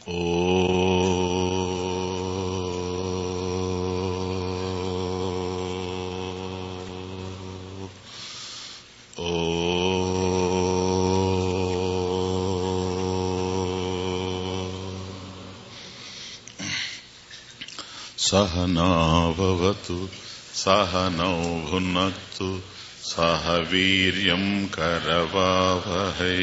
सहनावतु सहनौ भुनक्तु सह वीर्यम् करवावहै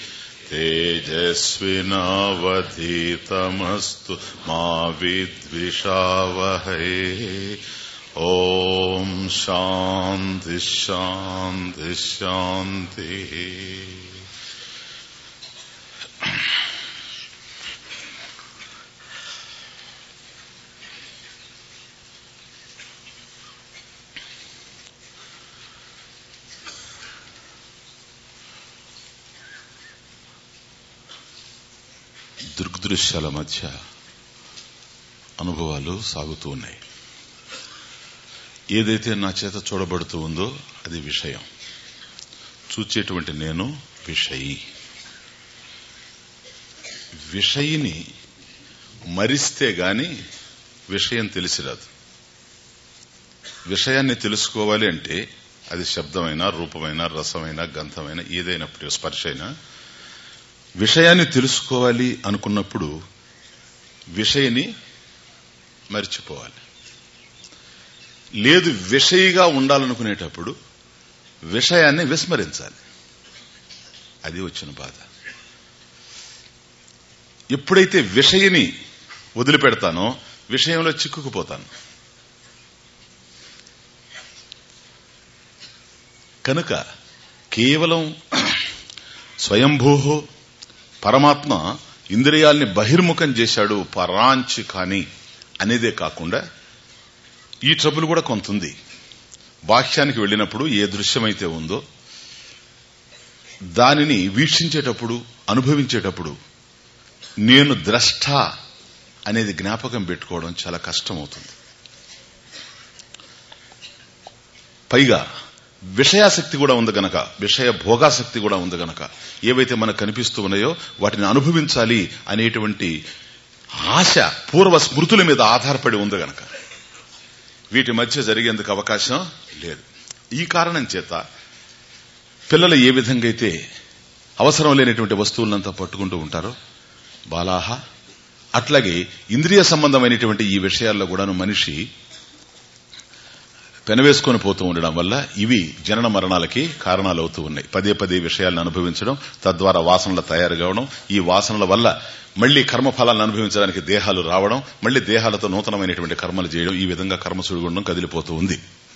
तेजस्विनावधीतमस्तु मा विद्विषावहै ॐ शान्ति शान्ति शान्तिः దృగ్దృశ్యాల మధ్య అనుభవాలు సాగుతూ ఉన్నాయి ఏదైతే నా చేత చూడబడుతూ ఉందో అది విషయం చూచేటువంటి నేను విషయి విషయిని మరిస్తే గాని విషయం తెలిసిరాదు విషయాన్ని తెలుసుకోవాలి అంటే అది శబ్దమైనా రూపమైనా రసమైనా గంధమైనా ఏదైనప్పుడు స్పర్శ అయినా విషయాన్ని తెలుసుకోవాలి అనుకున్నప్పుడు విషయని మర్చిపోవాలి లేదు విషయిగా ఉండాలనుకునేటప్పుడు విషయాన్ని విస్మరించాలి అది వచ్చిన బాధ ఎప్పుడైతే విషయని వదిలిపెడతానో విషయంలో చిక్కుకుపోతాను కనుక కేవలం స్వయంభూ పరమాత్మ ఇంద్రియాల్ని బహిర్ముఖం చేశాడు పరాంచి కాని అనేదే కాకుండా ఈ ట్రబుల్ కూడా కొంతుంది బాహ్యానికి వెళ్ళినప్పుడు ఏ దృశ్యమైతే ఉందో దానిని వీక్షించేటప్పుడు అనుభవించేటప్పుడు నేను ద్రష్ట అనేది జ్ఞాపకం పెట్టుకోవడం చాలా కష్టమవుతుంది పైగా విషయాసక్తి కూడా ఉంది గనక విషయ భోగాసక్తి కూడా ఉంది గనక ఏవైతే మనకు కనిపిస్తూ ఉన్నాయో వాటిని అనుభవించాలి అనేటువంటి ఆశ పూర్వ స్మృతుల మీద ఆధారపడి ఉంది గనక వీటి మధ్య జరిగేందుకు అవకాశం లేదు ఈ కారణం చేత పిల్లలు ఏ విధంగా అయితే అవసరం లేనటువంటి వస్తువులంతా పట్టుకుంటూ ఉంటారో బాలాహ అట్లాగే ఇంద్రియ సంబంధమైనటువంటి ఈ విషయాల్లో కూడాను మనిషి పెనవేసుకొని పోతూ ఉండడం వల్ల ఇవి జనన మరణాలకి కారణాలు అవుతూ ఉన్నాయి పదే పదే విషయాలను అనుభవించడం తద్వారా వాసనలు తయారు కావడం ఈ వాసనల వల్ల మళ్లీ కర్మఫలాలను అనుభవించడానికి దేహాలు రావడం మళ్లీ దేహాలతో నూతనమైనటువంటి కర్మలు చేయడం ఈ విధంగా కర్మ సుడిగుండం కదిలిపోతూ ఉంది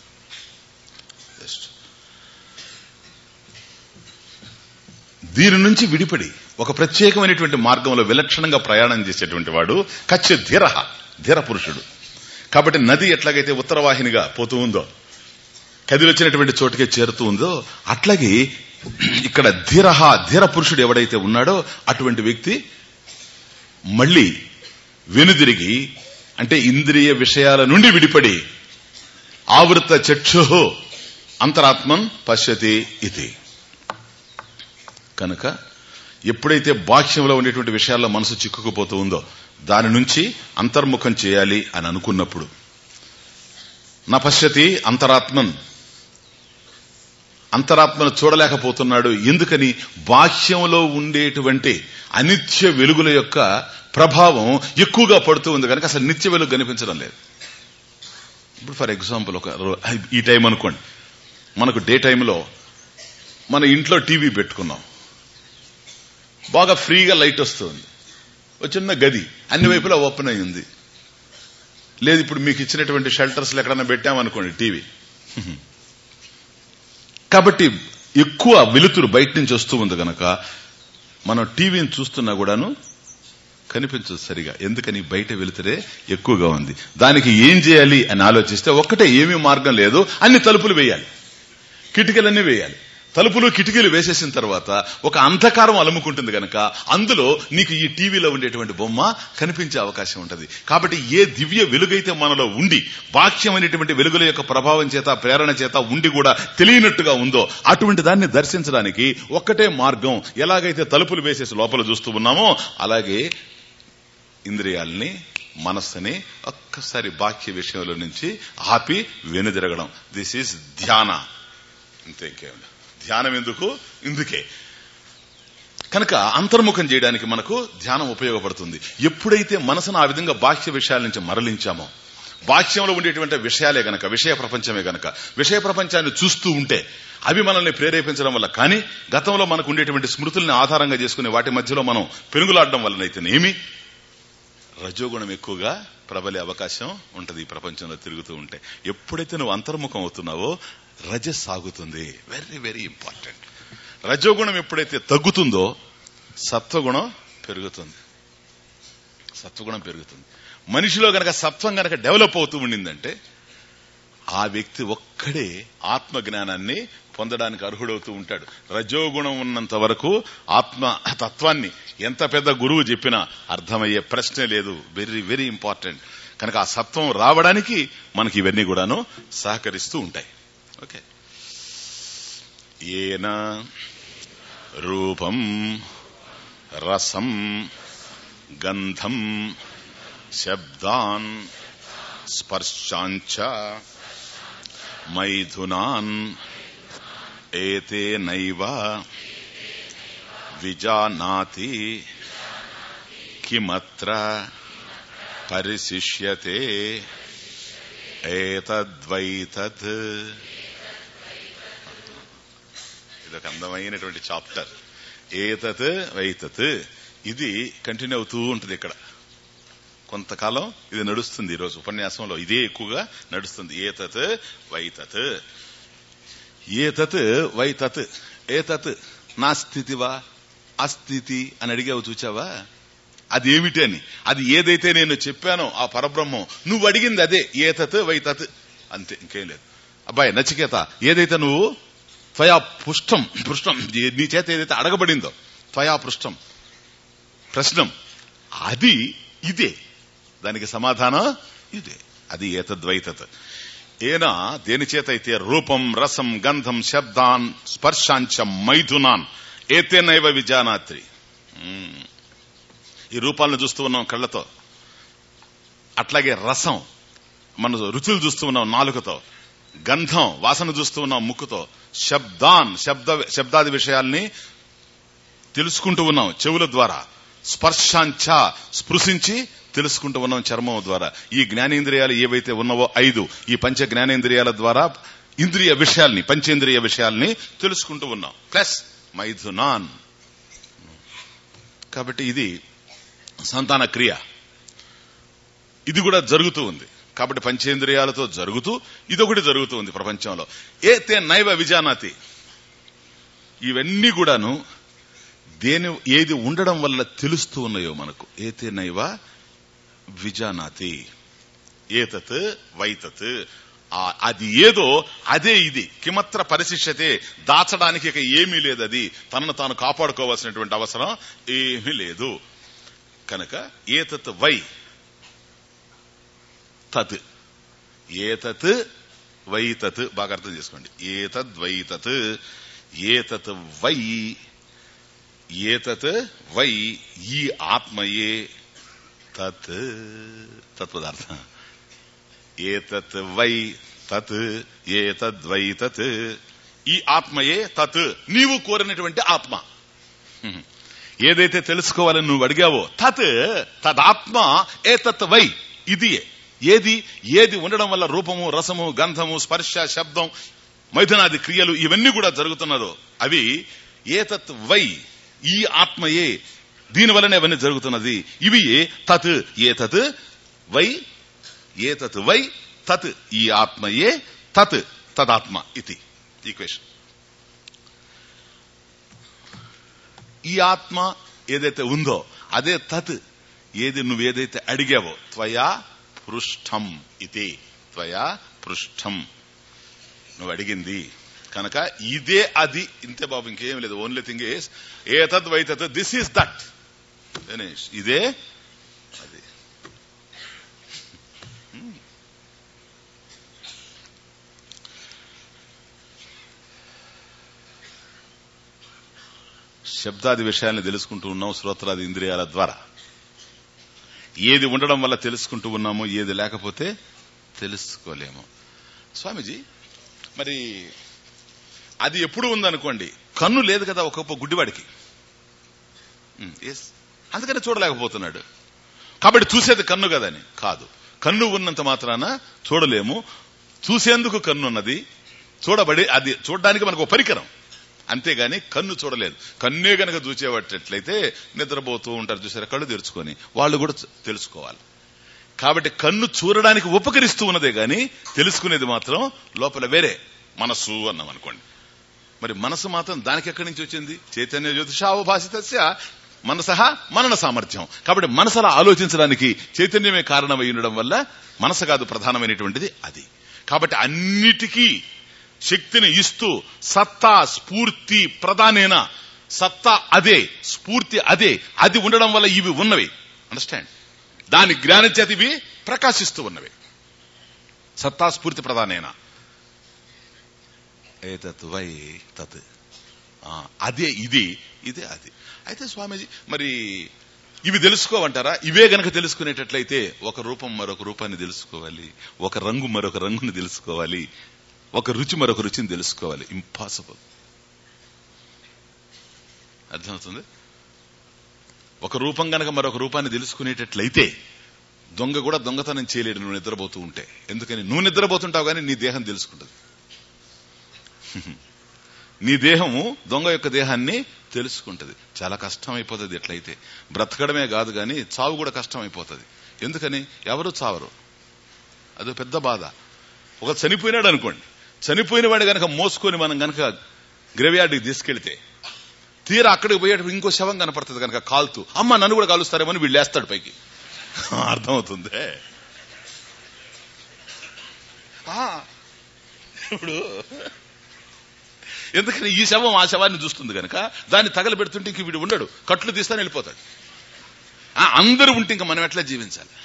దీని నుంచి విడిపడి ఒక ప్రత్యేకమైనటువంటి మార్గంలో విలక్షణంగా ప్రయాణం చేసేటువంటి వాడు కచ్చ ధీర ధీర పురుషుడు కాబట్టి నది ఎట్లాగైతే ఉత్తరవాహినిగా పోతూ ఉందో కదిలొచ్చినటువంటి చోటుకే చేరుతూ ఉందో అట్లాగే ఇక్కడ ధీరహ ధీర పురుషుడు ఎవడైతే ఉన్నాడో అటువంటి వ్యక్తి మళ్ళీ వెనుదిరిగి అంటే ఇంద్రియ విషయాల నుండి విడిపడి ఆవృత చక్షు అంతరాత్మన్ పశ్యతి ఇది కనుక ఎప్పుడైతే బాహ్యంలో ఉండేటువంటి విషయాల్లో మనసు చిక్కుకుపోతూ ఉందో దాని నుంచి అంతర్ముఖం చేయాలి అని అనుకున్నప్పుడు నా పశ్యతి అంతరాత్మన్ అంతరాత్మను చూడలేకపోతున్నాడు ఎందుకని బాహ్యంలో ఉండేటువంటి అనిత్య వెలుగుల యొక్క ప్రభావం ఎక్కువగా పడుతూ ఉంది కనుక అసలు నిత్య వెలుగు కనిపించడం లేదు ఇప్పుడు ఫర్ ఎగ్జాంపుల్ ఒక ఈ టైం అనుకోండి మనకు డే టైంలో మన ఇంట్లో టీవీ పెట్టుకున్నాం బాగా ఫ్రీగా లైట్ వస్తుంది ఒక చిన్న గది అన్ని వైపులా ఓపెన్ అయి ఉంది లేదు ఇప్పుడు మీకు ఇచ్చినటువంటి షెల్టర్స్ ఎక్కడన్నా పెట్టామనుకోండి టీవీ కాబట్టి ఎక్కువ వెలుతురు బయట నుంచి వస్తూ ఉంది గనక మనం టీవీని చూస్తున్నా కూడాను కనిపించదు సరిగా ఎందుకని బయట వెలుతురే ఎక్కువగా ఉంది దానికి ఏం చేయాలి అని ఆలోచిస్తే ఒక్కటే ఏమీ మార్గం లేదు అన్ని తలుపులు వేయాలి కిటికీలన్నీ వేయాలి తలుపులు కిటికీలు వేసేసిన తర్వాత ఒక అంధకారం అలుముకుంటుంది గనక అందులో నీకు ఈ టీవీలో ఉండేటువంటి బొమ్మ కనిపించే అవకాశం ఉంటుంది కాబట్టి ఏ దివ్య వెలుగైతే మనలో ఉండి బాహ్యమైనటువంటి వెలుగుల యొక్క ప్రభావం చేత ప్రేరణ చేత ఉండి కూడా తెలియనట్టుగా ఉందో అటువంటి దాన్ని దర్శించడానికి ఒక్కటే మార్గం ఎలాగైతే తలుపులు వేసేసి లోపల చూస్తూ ఉన్నామో అలాగే ఇంద్రియాల్ని మనస్సుని ఒక్కసారి బాహ్య విషయంలో నుంచి ఆపి వెనుదిరగడం దిస్ ఈజ్ ధ్యాన అంతే ఇంకేం లేదు. ధ్యానం ఎందుకు ఇందుకే కనుక అంతర్ముఖం చేయడానికి మనకు ధ్యానం ఉపయోగపడుతుంది ఎప్పుడైతే మనసును ఆ విధంగా బాహ్య విషయాల నుంచి మరలించామో బాహ్యంలో ఉండేటువంటి విషయాలే గనక విషయ ప్రపంచమే గనక విషయ ప్రపంచాన్ని చూస్తూ ఉంటే అవి మనల్ని ప్రేరేపించడం వల్ల కానీ గతంలో మనకు ఉండేటువంటి స్మృతుల్ని ఆధారంగా చేసుకుని వాటి మధ్యలో మనం పెనుగులాడడం వల్లనైతేనేమి రజోగుణం ఎక్కువగా ప్రబలే అవకాశం ఉంటది ఈ ప్రపంచంలో తిరుగుతూ ఉంటే ఎప్పుడైతే నువ్వు అంతర్ముఖం అవుతున్నావో రజ సాగుతుంది వెరీ వెరీ ఇంపార్టెంట్ రజోగుణం ఎప్పుడైతే తగ్గుతుందో సత్వగుణం పెరుగుతుంది సత్వగుణం పెరుగుతుంది మనిషిలో గనక సత్వం గనక డెవలప్ అవుతూ ఉండిందంటే ఆ వ్యక్తి ఒక్కడే ఆత్మ జ్ఞానాన్ని పొందడానికి అర్హుడవుతూ ఉంటాడు రజోగుణం ఉన్నంత వరకు ఆత్మ తత్వాన్ని ఎంత పెద్ద గురువు చెప్పినా అర్థమయ్యే ప్రశ్నే లేదు వెరీ వెరీ ఇంపార్టెంట్ కనుక ఆ సత్వం రావడానికి మనకి ఇవన్నీ కూడాను సహకరిస్తూ ఉంటాయి ఓకే ఏన రూపం రసం గంధం శబ్దాన్ స్పర్శాంచ మైథునాన్ ఏతే నైవ విజానాతి కిమత్ర పరిశిష్యతే ఏతద్వైతద్ ఇదొక అందమైనటువంటి చాప్టర్ ఏతత్ వైతత్ ఇది కంటిన్యూ అవుతూ ఉంటుంది ఇక్కడ కొంతకాలం ఇది నడుస్తుంది ఈరోజు ఉపన్యాసంలో ఇదే ఎక్కువగా నడుస్తుంది ఏతత్ వైతత్ ఏతత్ వైతత్ ఏతత్ నా స్థితివా అస్థితి అని అడిగావు చూచావా అది ఏమిటి అని అది ఏదైతే నేను చెప్పానో ఆ పరబ్రహ్మం నువ్వు అడిగింది అదే ఏతత్ వైతత్ అంతే ఇంకేం లేదు అబ్బాయి నచికేత ఏదైతే నువ్వు త్వయా పుష్టం పృష్టం నీ చేత ఏదైతే అడగబడిందో త్వయా పృష్టం ప్రశ్నం అది ఇదే దానికి సమాధానం ఇదే అది ఏతద్వైతత్ ఏనా దేని చేత అయితే రూపం రసం గంధం శబ్దాన్ స్పర్శాంచ మైథునాన్ ఏతేనైవ విజానాత్రి మ్మ్. ఈ రూపాలను చూస్తూ ఉన్నాం కళ్ళతో అట్లాగే రసం మన రుచులు చూస్తూ ఉన్నాం నాలుకతో గంధం వాసన చూస్తూ ఉన్నాం ముక్కుతో శబ్దాన్ శబ్ద శబ్దాది విషయాల్ని తెలుసుకుంటూ ఉన్నాం చెవుల ద్వారా స్పర్శాంచ స్పృశించి తెలుసుకుంటూ ఉన్నాం చర్మం ద్వారా ఈ జ్ఞానేంద్రియాలు ఏవైతే ఉన్నావో ఐదు ఈ పంచ జ్ఞానేంద్రియాల ద్వారా ఇంద్రియ విషయాల్ని పంచేంద్రియ విషయాల్ని తెలుసుకుంటూ ఉన్నాం ప్లస్ మైథునాన్ కాబట్టి ఇది సంతాన క్రియ ఇది కూడా జరుగుతూ ఉంది కాబట్టి పంచేంద్రియాలతో జరుగుతూ ఇదొకటి జరుగుతూ ఉంది ప్రపంచంలో ఏతే నైవ విజానాతి ఇవన్నీ కూడాను దేని ఏది ఉండడం వల్ల తెలుస్తూ ఉన్నాయో మనకు ఏతే నైవ విజానాతి ఏతత్ వైతత్ ఆ అది ఏదో అదే ఇది కిమత్ర పరిశిష్యతే దాచడానికి ఇక ఏమీ లేదు అది తనను తాను కాపాడుకోవాల్సినటువంటి అవసరం ఏమీ లేదు కనుక ఏతత్ వై తత్ ఏతత్ వైతత్ బాగా అర్థం చేసుకోండి ఏతద్ వైతత్ ఏతత్ వై ఏతత్ వై ఈ ఆత్మయే తత్ తత్పదార్థం ఏతత్ వై తత్ ఏతద్వై తత్ ఈ ఆత్మయే తత్ నీవు కోరినటువంటి ఆత్మ హ్మ్. ఏదైతే తెలుసుకోవాలని నువ్వు అడిగావో తత్ తదాత్మ ఏతత్ వై ఇది ఏది ఏది ఉండడం వల్ల రూపము రసము గంధము స్పర్శ శబ్దం మైథునాది క్రియలు ఇవన్నీ కూడా జరుగుతున్నదో అవి ఏతత్ వై ఈ ఆత్మయే దీని వలన ఇవన్నీ జరుగుతున్నది ఇవి తత్ ఏతత్ వై ఏతత్ వై తత్ ఈ ఆత్మయే తత్ తదాత్మ ఇది ఈక్వేషన్ ఈ ఆత్మ ఏదైతే ఉందో అదే తత్ ఏది నువ్వు ఏదైతే అడిగావో త్వయా పృష్టం ఇది త్వయా పృష్టం నువ్వు అడిగింది కనుక ఇదే అది ఇంతే బాబు ఇంకేం లేదు ఓన్లీ థింగ్ ఇస్ ఏతద్ వైతత్ దిస్ ఈస్ దట్ ఫినిష్ ఇదే అది శబ్దాది విషయాల్ని తెలుసుకుంటూ ఉన్నాం శ్రోత్రాది ఇంద్రియాల ద్వారా ఏది ఉండడం వల్ల తెలుసుకుంటూ ఉన్నామో ఏది లేకపోతే తెలుసుకోలేము స్వామీజీ మరి అది ఎప్పుడు ఉందనుకోండి కన్ను లేదు కదా ఒక్కొక్క గుడ్డివాడికి ఎస్ అందుకని చూడలేకపోతున్నాడు కాబట్టి చూసేది కన్ను కదని కాదు కన్ను ఉన్నంత మాత్రాన చూడలేము చూసేందుకు కన్ను ఉన్నది చూడబడి అది చూడడానికి మనకు ఒక పరికరం అంతేగాని కన్ను చూడలేదు కన్నే గనక చూచేవాటట్లయితే నిద్రపోతూ ఉంటారు చూసారా కళ్ళు తెరుచుకొని వాళ్ళు కూడా తెలుసుకోవాలి కాబట్టి కన్ను చూడడానికి ఉపకరిస్తూ ఉన్నదే గాని తెలుసుకునేది మాత్రం లోపల వేరే మనస్సు అన్నాం అనుకోండి మరి మనసు మాత్రం దానికి ఎక్కడి నుంచి వచ్చింది చైతన్య జ్యోతిషావభాషితస్య మనసహ మనన సామర్థ్యం కాబట్టి మనసలా ఆలోచించడానికి చైతన్యమే కారణమై ఉండడం వల్ల మనసు కాదు ప్రధానమైనటువంటిది అది కాబట్టి అన్నిటికీ శక్తిని ఇస్తూ సత్తా స్ఫూర్తి ప్రధానేన సత్తా అదే స్ఫూర్తి అదే అది ఉండడం వల్ల ఇవి ఉన్నవి అండర్స్టాండ్ దాని జ్ఞానం చేత ఇవి ప్రకాశిస్తూ ఉన్నవి సత్తా స్ఫూర్తి ప్రధానేన ఏతత్ వై తత్ అదే ఇది ఇదే అది అయితే స్వామీజీ మరి ఇవి తెలుసుకోమంటారా ఇవే గనక తెలుసుకునేటట్లయితే ఒక రూపం మరొక రూపాన్ని తెలుసుకోవాలి ఒక రంగు మరొక రంగుని తెలుసుకోవాలి ఒక రుచి మరొక రుచిని తెలుసుకోవాలి ఇంపాసిబుల్ అర్థమవుతుంది ఒక రూపం గనక మరొక రూపాన్ని తెలుసుకునేటట్లయితే దొంగ కూడా దొంగతనం చేయలేడు నువ్వు నిద్రపోతూ ఉంటే ఎందుకని నువ్వు నిద్రపోతుంటావు కానీ నీ దేహం తెలుసుకుంటుంది నీ దేహము దొంగ యొక్క దేహాన్ని తెలుసుకుంటది చాలా కష్టం అయిపోతుంది ఎట్లయితే బ్రతకడమే కాదు గాని చావు కూడా కష్టం అయిపోతుంది ఎందుకని ఎవరు చావరు అదో పెద్ద బాధ ఒక చనిపోయినాడు అనుకోండి చనిపోయిన వాడు గనక మోసుకొని మనం గనక గ్రేవ్యార్డ్కి తీసుకెళ్తే తీరా అక్కడికి పోయేటప్పుడు ఇంకో శవం కనపడుతుంది కనుక కాలుతూ అమ్మ నన్ను కూడా కాలుస్తారేమని వీళ్ళు వేస్తాడు పైకి అర్థమవుతుందే ఇప్పుడు ఎందుకని ఈ శవం ఆ శవాన్ని చూస్తుంది కనుక దాన్ని తగలబెడుతుంటే ఇంక వీడు ఉండడు కట్లు తీస్తాను వెళ్ళిపోతాడు అందరూ ఉంటే ఇంకా మనం ఎట్లా జీవించాలి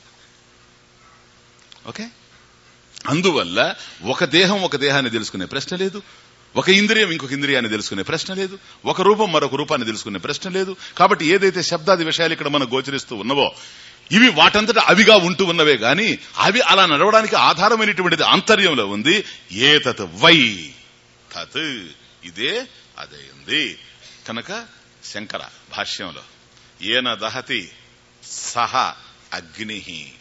ఓకే అందువల్ల ఒక దేహం ఒక దేహాన్ని తెలుసుకునే ప్రశ్న లేదు ఒక ఇంద్రియం ఇంకొక ఇంద్రియాన్ని తెలుసుకునే ప్రశ్న లేదు ఒక రూపం మరొక రూపాన్ని తెలుసుకునే ప్రశ్న లేదు కాబట్టి ఏదైతే శబ్దాది విషయాలు ఇక్కడ మనం గోచరిస్తూ ఉన్నవో ఇవి వాటంతటా అవిగా ఉంటూ ఉన్నవే గాని అవి అలా నడవడానికి ఆధారమైనటువంటిది ఆంతర్యంలో ఉంది ఏ తత్ వై తత్ ఇదే అదైంది కనుక శంకర భాష్యంలో ఏన దహతి సహ అగ్ని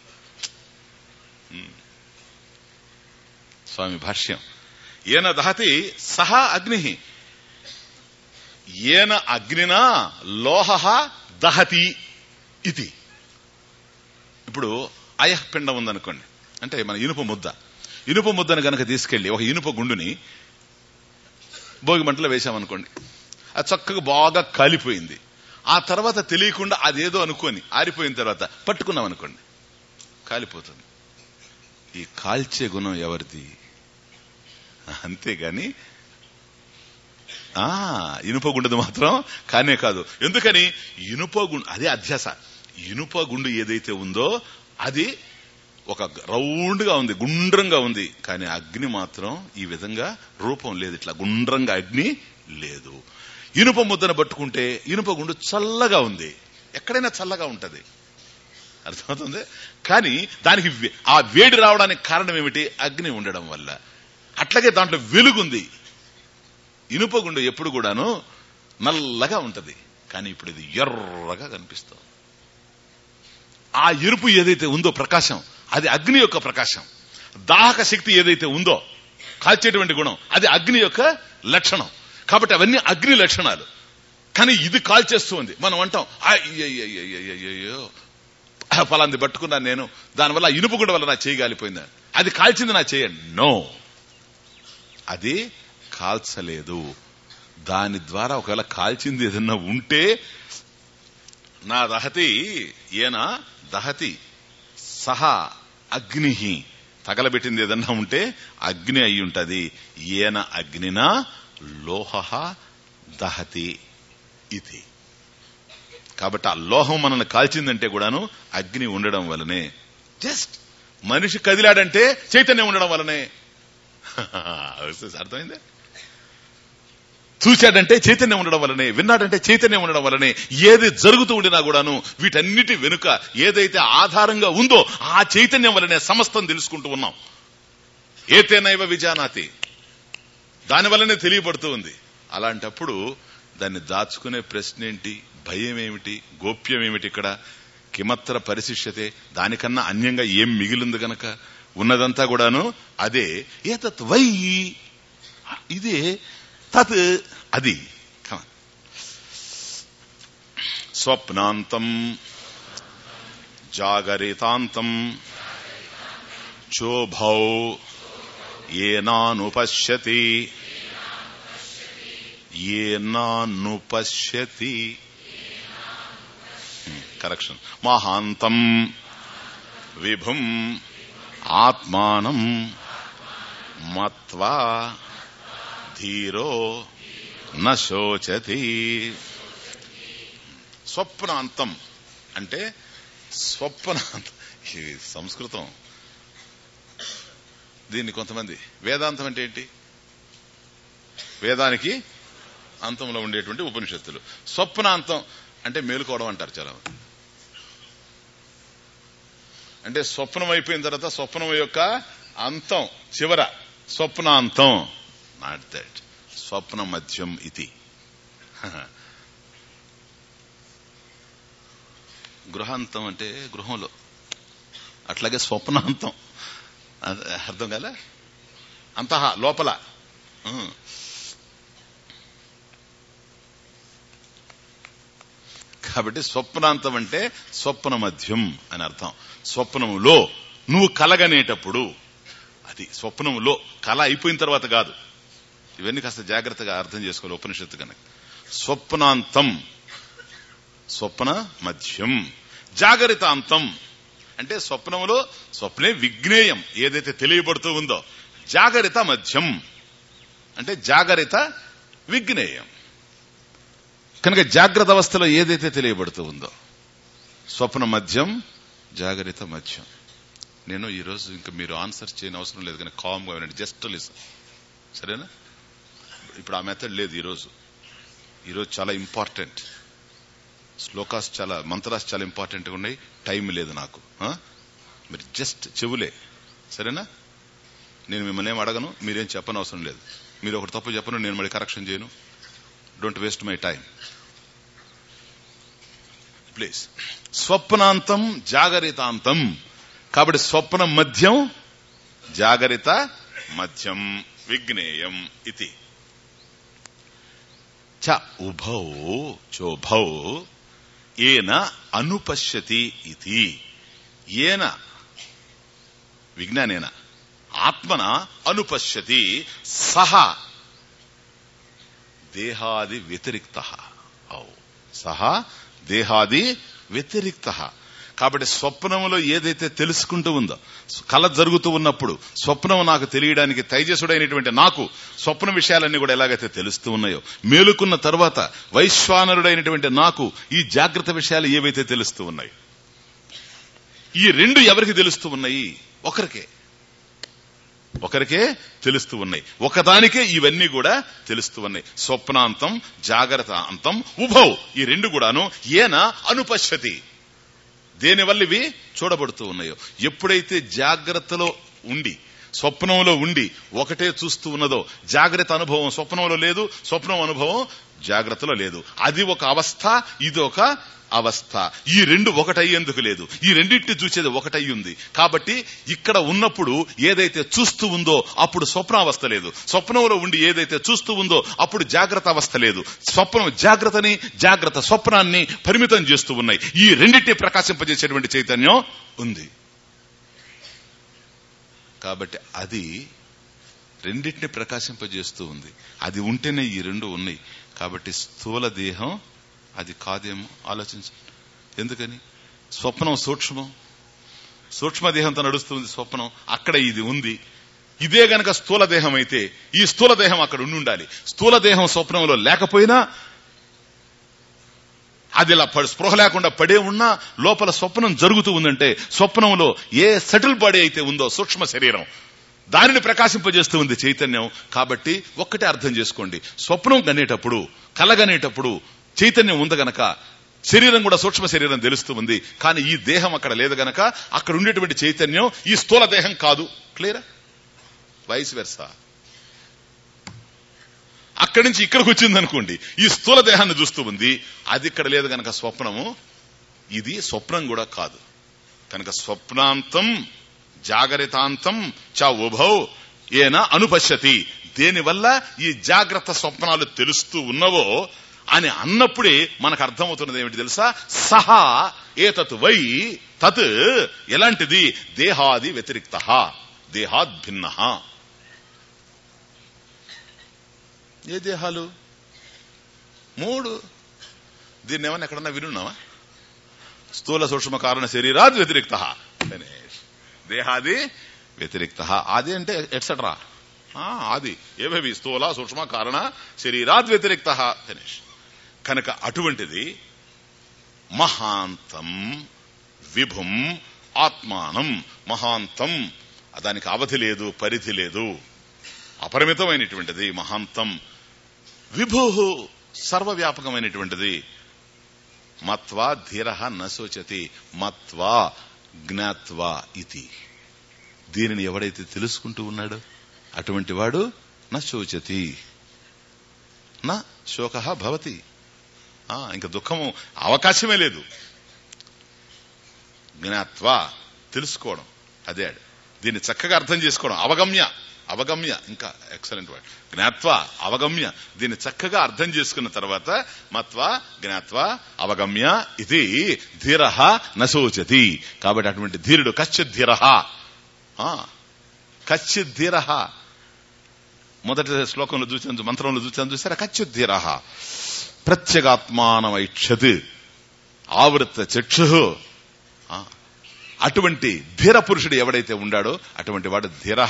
స్వామి భాష్యం ఏన దహతి సహ అగ్ని ఏన అగ్నినా లోహ దహతి ఇది ఇప్పుడు అయఃపిండం ఉందనుకోండి అంటే మన ఇనుప ముద్ద ఇనుప ముద్దను గనక తీసుకెళ్లి ఒక ఇనుప గుండుని భోగి మంటలో వేశామనుకోండి అది చక్కగా బాగా కాలిపోయింది ఆ తర్వాత తెలియకుండా అదేదో అనుకొని ఆరిపోయిన తర్వాత పట్టుకున్నాం అనుకోండి కాలిపోతుంది ఈ కాల్చే గుణం ఎవరిది అంతేగాని ఆ ఇనుప గుండెది మాత్రం కానే కాదు ఎందుకని ఇనుప గుండు అదే అధ్యాస ఇనుప గుండు ఏదైతే ఉందో అది ఒక రౌండ్ గా ఉంది గుండ్రంగా ఉంది కానీ అగ్ని మాత్రం ఈ విధంగా రూపం లేదు ఇట్లా గుండ్రంగా అగ్ని లేదు ఇనుప ముద్దను పట్టుకుంటే ఇనుప గుండు చల్లగా ఉంది ఎక్కడైనా చల్లగా ఉంటది అర్థమవుతుంది కానీ దానికి ఆ వేడి రావడానికి కారణం ఏమిటి అగ్ని ఉండడం వల్ల అట్లాగే దాంట్లో వెలుగుంది ఇనుప గుండు ఎప్పుడు కూడాను నల్లగా ఉంటది కానీ ఇప్పుడు ఇది ఎర్రగా కనిపిస్తుంది ఆ ఎరుపు ఏదైతే ఉందో ప్రకాశం అది అగ్ని యొక్క ప్రకాశం దాహక శక్తి ఏదైతే ఉందో కాల్చేటువంటి గుణం అది అగ్ని యొక్క లక్షణం కాబట్టి అవన్నీ అగ్ని లక్షణాలు కానీ ఇది కాల్చేస్తూ ఉంది మనం అంటాం అయ్యో ఫలాంది పట్టుకున్నాను నేను దానివల్ల ఇనుపు గుండ వల్ల నా చేయగాలిపోయింది అది కాల్చింది నా చేయండి నో అది కాల్చలేదు దాని ద్వారా ఒకవేళ కాల్చింది ఏదన్నా ఉంటే నా దహతి ఏన దహతి సహా అగ్ని తగలబెట్టింది ఏదన్నా ఉంటే అగ్ని అయి ఉంటది ఏన అగ్నినా లోహ దహతి ఇది కాబట్టి ఆ లోహం మనల్ని కాల్చిందంటే కూడాను అగ్ని ఉండడం వలనే జస్ట్ మనిషి కదిలాడంటే చైతన్యం ఉండడం వలనే అర్థమైందే చూశాడంటే చైతన్యం ఉండడం వల్లనే విన్నాడంటే చైతన్యం ఉండడం వల్లనే ఏది జరుగుతూ ఉండినా కూడాను వీటన్నిటి వెనుక ఏదైతే ఆధారంగా ఉందో ఆ చైతన్యం వల్లనే సమస్తం తెలుసుకుంటూ ఉన్నాం ఏతేనైవ విజానాతి దాని వల్లనే తెలియబడుతూ ఉంది అలాంటప్పుడు దాన్ని దాచుకునే ప్రశ్న ఏంటి భయం ఏమిటి గోప్యం ఏమిటి ఇక్కడ కిమత్ర పరిశిష్యతే దానికన్నా అన్యంగా ఏం మిగిలింది గనక ఉన్నదంతా కూడాను అదే ఏతత్ వై ఇదే తత్ అది Come on. స్వప్నాంతం జాగరితాంతం చోభౌ ఏనానుపశ్యతి ఏనానుపశ్యతి కరెక్షన్ మహాంతం విభుం ఆత్మానం మత్వా ధీరో నశోచతి స్వప్నాంతం అంటే స్వప్నాంతం ఇది సంస్కృతం దీన్ని కొంతమంది వేదాంతం అంటే ఏంటి వేదానికి అంతంలో ఉండేటువంటి ఉపనిషత్తులు స్వప్నాంతం అంటే మేలుకోవడం అంటారు చాలా మంది. అంటే స్వప్నం అయిపోయిన తర్వాత స్వప్నం యొక్క అంతం చివర స్వప్నాంతం నాట్ దట్ స్వప్న మధ్యం ఇది గృహాంతం అంటే గృహంలో అట్లాగే స్వప్నాంతం అద- అర్థం కాలే అంతహ లోపల ఉం. కాబట్టి స్వప్నాంతం అంటే స్వప్న మధ్యం అని అర్థం స్వప్నములో నువ్వు కలగనేటప్పుడు అది స్వప్నములో కళ అయిపోయిన తర్వాత కాదు ఇవన్నీ కాస్త జాగ్రత్తగా అర్థం చేసుకోవాలి ఉపనిషత్తు కనుక స్వప్నాంతం స్వప్న మధ్యం జాగరితాంతం అంటే స్వప్నములో స్వప్నే విజ్ఞేయం ఏదైతే తెలియబడుతూ ఉందో జాగరిత మధ్యం అంటే జాగరిత విజ్ఞేయం కనుక జాగ్రత్త అవస్థలో ఏదైతే తెలియబడుతూ ఉందో స్వప్న మధ్యం జాగరిత మధ్యం నేను ఈరోజు ఇంకా మీరు ఆన్సర్ చేయని అవసరం లేదు కానీ కామ్గా వినండి జస్ట్ లిసన్ సరేనా ఇప్పుడు ఆ మెథడ్ లేదు ఈరోజు ఈరోజు చాలా ఇంపార్టెంట్ శ్లోకాస్ చాలా మంత్రాస్ చాలా ఇంపార్టెంట్గా ఉన్నాయి టైం లేదు నాకు ఆ? మీరు జస్ట్ చెవులే సరేనా నేను మిమ్మల్ని ఏం అడగను మీరేం చెప్పని అవసరం లేదు మీరు ఒకటి తప్పు చెప్పను నేను మళ్ళీ కరెక్షన్ చేయను don't waste my time please స్వప్నాంతం జాగరితాంతం కాబట్టి స్వప్న మధ్యం జాగరిత మధ్యం విజ్ఞేయం ఇది చ ఉభౌ చోభౌ ఏన అనుపశ్యతి ఇది ఏన విజ్ఞానేన ఆత్మన అనుపశ్యతి సహ దేహాది వ్యతిరిక్త సహా దేహాది వ్యతిరిక్త కాబట్టి స్వప్నములో ఏదైతే తెలుసుకుంటూ ఉందో కళ జరుగుతూ ఉన్నప్పుడు స్వప్నం నాకు తెలియడానికి తైజసుడైనటువంటి నాకు స్వప్న విషయాలన్నీ కూడా ఎలాగైతే తెలుస్తూ ఉన్నాయో మేలుకున్న తర్వాత వైశ్వానరుడైనటువంటి నాకు ఈ జాగ్రత్త విషయాలు ఏవైతే తెలుస్తూ ఉన్నాయి ఈ రెండు ఎవరికి తెలుస్తూ ఉన్నాయి ఒకరికే ఒకరికే తెలుస్తూ ఉన్నాయి ఒకదానికే ఇవన్నీ కూడా తెలుస్తూ ఉన్నాయి స్వప్నాంతం జాగ్రత్త అంతం ఉభౌ ఈ రెండు కూడాను ఏన అనుపశ్యతి దేనివల్ల ఇవి చూడబడుతూ ఉన్నాయో ఎప్పుడైతే జాగ్రత్తలో ఉండి స్వప్నంలో ఉండి ఒకటే చూస్తూ ఉన్నదో జాగ్రత్త అనుభవం స్వప్నంలో లేదు స్వప్నం అనుభవం జాగ్రత్తలో లేదు అది ఒక అవస్థ ఇది ఒక అవస్థ ఈ రెండు ఒకటయ్యేందుకు లేదు ఈ రెండింటిని చూసేది ఒకటై ఉంది కాబట్టి ఇక్కడ ఉన్నప్పుడు ఏదైతే చూస్తూ ఉందో అప్పుడు స్వప్నావస్థ లేదు స్వప్నంలో ఉండి ఏదైతే చూస్తూ ఉందో అప్పుడు జాగ్రత్త అవస్థ లేదు స్వప్నం జాగ్రత్తని జాగ్రత్త స్వప్నాన్ని పరిమితం చేస్తూ ఉన్నాయి ఈ రెండింటిని ప్రకాశింపజేసేటువంటి చైతన్యం ఉంది కాబట్టి అది రెండింటిని ప్రకాశింపజేస్తూ ఉంది అది ఉంటేనే ఈ రెండు ఉన్నాయి కాబట్టి స్థూల దేహం అది కాదేమో ఆలోచించండి ఎందుకని స్వప్నం సూక్ష్మం సూక్ష్మ దేహంతో నడుస్తుంది స్వప్నం అక్కడ ఇది ఉంది ఇదే గనక స్థూల దేహం అయితే ఈ స్థూల దేహం అక్కడ ఉండి ఉండాలి స్థూల దేహం స్వప్నంలో లేకపోయినా అది ఇలా పడి- స్పృహ లేకుండా పడే ఉన్నా లోపల స్వప్నం జరుగుతూ ఉందంటే స్వప్నంలో ఏ సెటిల్ బాడీ అయితే ఉందో సూక్ష్మ శరీరం దానిని ప్రకాశింపజేస్తూ ఉంది చైతన్యం కాబట్టి ఒక్కటే అర్థం చేసుకోండి స్వప్నం కనేటప్పుడు కలగనేటప్పుడు చైతన్యం ఉంది గనక శరీరం కూడా సూక్ష్మ శరీరం తెలుస్తూ ఉంది కానీ ఈ దేహం అక్కడ లేదు గనక అక్కడ ఉండేటువంటి చైతన్యం ఈ స్థూల దేహం కాదు క్లియరా వైస్ వెర్సా అక్కడి నుంచి ఇక్కడికి వచ్చింది అనుకోండి ఈ స్థూల దేహాన్ని చూస్తూ ఉంది అది ఇక్కడ లేదు గనక స్వప్నము ఇది స్వప్నం కూడా కాదు కనుక స్వప్నాంతం జాగరితాంతం చ ఉభౌ ఏన అనుపశ్యతి దేనివల్ల ఈ జాగ్రత్త స్వప్నాలు తెలుస్తూ ఉన్నవో అని అన్నప్పుడే మనకు అర్థమవుతున్నది ఏమిటి తెలుసా సహా ఏతత్ వై తత్ ఎలాంటిది దేహాది వ్యతిరిక్త దేహాద్ భిన్న ఏ దేహాలు మూడు దీన్ని ఏమన్నా ఎక్కడన్నా వినున్నావా స్థూల సూక్ష్మ కారణ శరీరాద్ వ్యతిరిక్త గణేష్ దేహాది వ్యతిరిక్త ఆది అంటే ఎట్సెట్రా ఆది ఏవేవి స్థూల సూక్ష్మ కారణ శరీరాద్ వ్యతిరిక్త గణేష్ కనుక అటువంటిది మహాంతం విభుం ఆత్మానం మహాంతం దానికి అవధి లేదు పరిధి లేదు అపరిమితమైనటువంటిది మహాంతం విభు సర్వవ్యాపకమైనటువంటిది మత్వా ధీర నశోచతి మత్వా జ్ఞాత్వా ఇది దీనిని ఎవడైతే తెలుసుకుంటూ ఉన్నాడో అటువంటి వాడు నశోచతి నా శోక భవతి ఆ, ఇంకా దుఃఖము అవకాశమే లేదు జ్ఞాత్వా తెలుసుకోవడం అదే దీన్ని చక్కగా అర్థం చేసుకోవడం అవగమ్య అవగమ్య ఇంకా ఎక్సలెంట్ వర్డ్ జ్ఞాత్వా అవగమ్య దీన్ని చక్కగా అర్థం చేసుకున్న తర్వాత మత్వా జ్ఞాత్వా అవగమ్య ఇది ధీర నశోచతి కాబట్టి అటువంటి ధీరుడు కశ్చిత్ ధీర కశ్చిత్ ధీర మొదటి శ్లోకంలో చూసాను మంత్రంలో చూసాను చూసారా కశ్చిత్ ధీర ప్రత్యేగాత్మానమైక్షత్ ఆవృత చక్షు ఆ, అటువంటి ధీర పురుషుడు ఎవడైతే ఉండాడో అటువంటి వాడు ధీర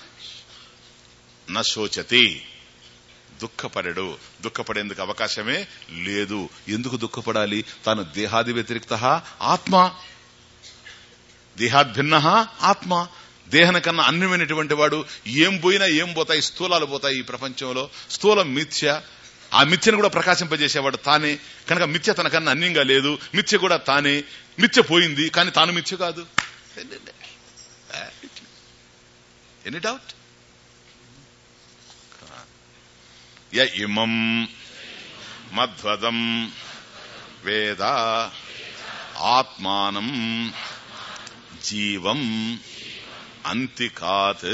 నశోచతి దుఃఖపడడు దుఃఖపడేందుకు అవకాశమే లేదు ఎందుకు దుఃఖపడాలి తాను దేహాది వ్యతిరిక్త ఆత్మ దేహాద్భిన్న ఆత్మ దేహన కన్నా అన్యమైనటువంటి వాడు ఏం పోయినా ఏం పోతాయి స్థూలాలు పోతాయి ఈ ప్రపంచంలో స్థూలం మిథ్య ఆ మిథ్యను కూడా ప్రకాశింపజేసేవాడు తానే కనుక మిథ్య తనకన్నా అన్యంగా లేదు మిథ్య కూడా తానే మిథ్య పోయింది కానీ తాను మిథ్య కాదు ఎనీ డౌట్ య ఇమం మధ్వదం వేద ఆత్మానం జీవం అంతికాత్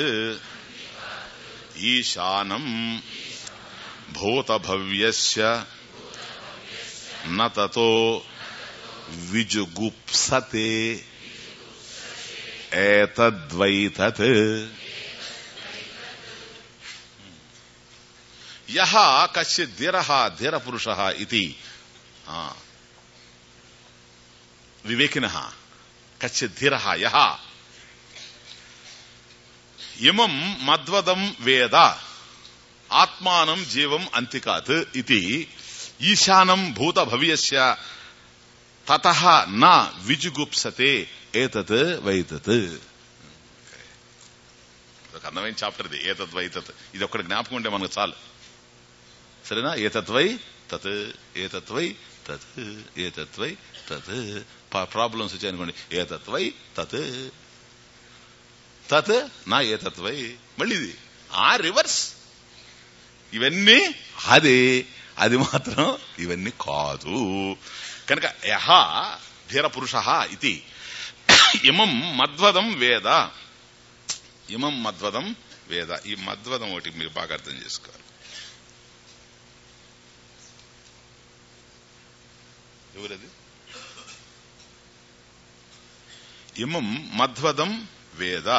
ఈశానం భూతభవ్యస్య నతతో విజుగుప్సతే ఏతద్వైతత్ యహ కశ్చిత్ ధీర ధీర పురుష ఇది ఆ, వివేకిన కశ్చిత్ ధీర యహ ఇమం మద్వదం వేద ఆత్మానం జీవం అంతికాత్ ఇది ఈశానం భూత భవ్యస్య తత నా విజుగుప్సతే ఏతత్ వైతత్ ఒక అందమైన చాప్టర్ ఇది ఏతత్ వైతత్ ఇది ఒక్కటి జ్ఞాపకం ఉంటే మనకు చాలు సరేనా ఏతత్వై తత్ ఏతత్వై తత్ ఏతత్వై తత్ ప్రాబ్లమ్స్ వచ్చాయనుకోండి ఏతత్వై తత్ తత్ నా ఏతత్వై మళ్ళీ ఇది ఆ రివర్స్ ఇవన్నీ అదే అది మాత్రం ఇవన్నీ కాదు కనుక యహ ధీర పురుష ఇది ఇమం మద్వదం వేద ఇమం మద్వదం వేద ఈ మద్వదం ఒకటి మీరు బాగా అర్థం చేసుకోవాలి ఎవరది ఇమం మధ్వదం వేద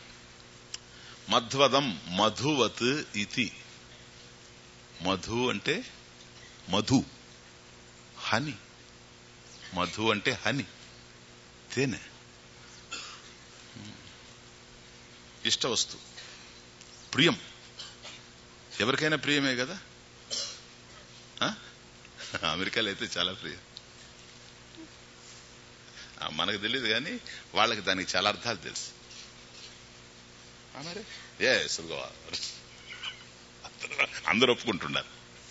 మధ్వదం మధువత్ ఇతి మధు అంటే మధు హని మధు అంటే హని తేనె ఇష్ట వస్తు ప్రియం ఎవరికైనా ప్రియమే కదా ఆ? అమెరికాలో అయితే చాలా ప్రియం ఆ, మనకు తెలియదు కానీ వాళ్ళకి దానికి చాలా అర్థాలు తెలుసు ఆ మరి ఏ అందరూ ఒప్పుకుంటున్నారు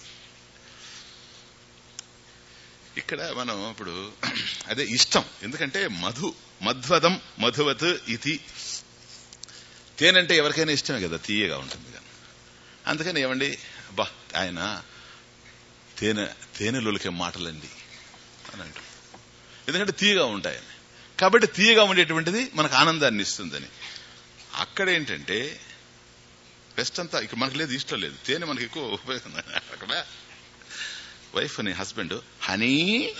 ఇక్కడ మనం ఇప్పుడు అదే ఇష్టం ఎందుకంటే మధు మధ్వదం మధువత్ ఇది తేనంటే ఎవరికైనా ఇష్టమే కదా తీయగా ఉంటుంది కదా అందుకని ఏమండి బా ఆయన తేనె తేనెలులకే మాటలండి అని అంటారు ఎందుకంటే తీయగా ఉంటాయని కాబట్టి తీయగా ఉండేటువంటిది మనకు ఆనందాన్ని ఇస్తుందని అక్కడ ఏంటంటే బెస్ట్ అంతా ఇక్కడ మనకు లేదు ఇష్టం లేదు తేనె మనకి ఎక్కువ ఉపయోగం అక్కడ వైఫ్ అని husband honey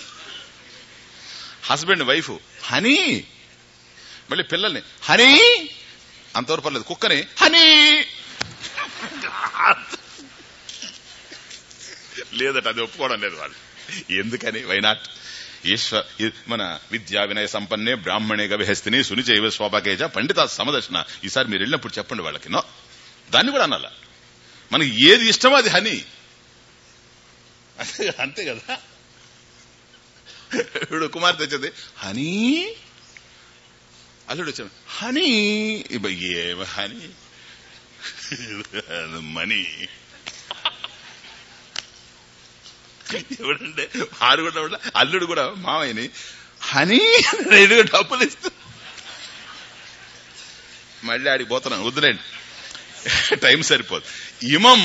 husband wife honey మళ్ళీ పిల్లల్ని హనీ అంతవరకు పర్లేదు కుక్కని హనీ లేదట అది ఒప్పుకోవడం లేదు వాళ్ళు ఎందుకని వైనాట్ ఈశ్వర్ మన విద్యా వినయ సంపన్నే బ్రాహ్మణే గవిహస్తిని సునిచైవ స్వాపకేజ పండిత సమదర్శన ఈసారి మీరు వెళ్ళినప్పుడు చెప్పండి వాళ్ళకి నో దాన్ని కూడా అనాల మనకి ఏది ఇష్టమో అది హనీ అంతే కదా ఇప్పుడు కుమార్తె వచ్చింది హనీ అల్లుడు వచ్చాడు హనీ ఏమ హనీ మనీ ఎవడంటే ఆడు కూడా అల్లుడు కూడా మామయ్యని హనీ రెండు డబ్బులు ఇస్తూ మళ్ళీ ఆడికి పోతున్నాను వద్దులేండి టైం సరిపోదు ఇమం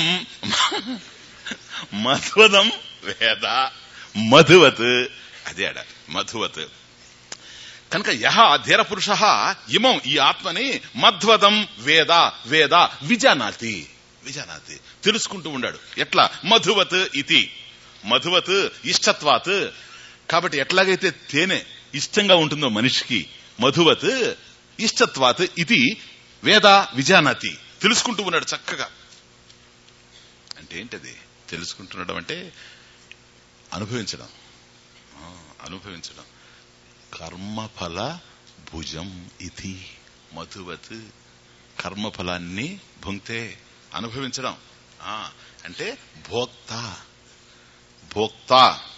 మధువదం వేద మధువత్ అదే ఆడ మధువత్ కనుక యహ ధీర పురుష ఇమం ఈ ఆత్మని మధ్వదం వేద వేద విజానాతి విజానాతి తెలుసుకుంటూ ఉండాడు ఎట్లా మధువత్ ఇది మధువత్ ఇష్టత్వాత్ కాబట్టి ఎట్లాగైతే తేనె ఇష్టంగా ఉంటుందో మనిషికి మధువత్ ఇష్టత్వాత్ ఇది వేద విజానాతి తెలుసుకుంటూ ఉన్నాడు చక్కగా అంటే ఏంటది తెలుసుకుంటున్నాడు అంటే అనుభవించడం అనుభవించడం కర్మఫల భుజం ఇది మధువత్ కర్మఫలాన్ని భుంక్తే అనుభవించడం అంటే భోక్త భోక్త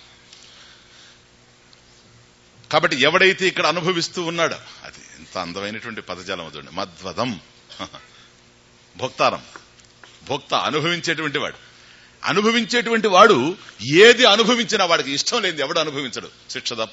కాబట్టి ఎవడైతే ఇక్కడ అనుభవిస్తూ ఉన్నాడో అది ఎంత అందమైనటువంటి పదజాలం అవుతుంది మధ్వదం భోక్తారం భోక్త అనుభవించేటువంటి వాడు అనుభవించేటువంటి వాడు ఏది అనుభవించినా వాడికి ఇష్టం లేనిది ఎవడు అనుభవించడు శిక్ష తప్ప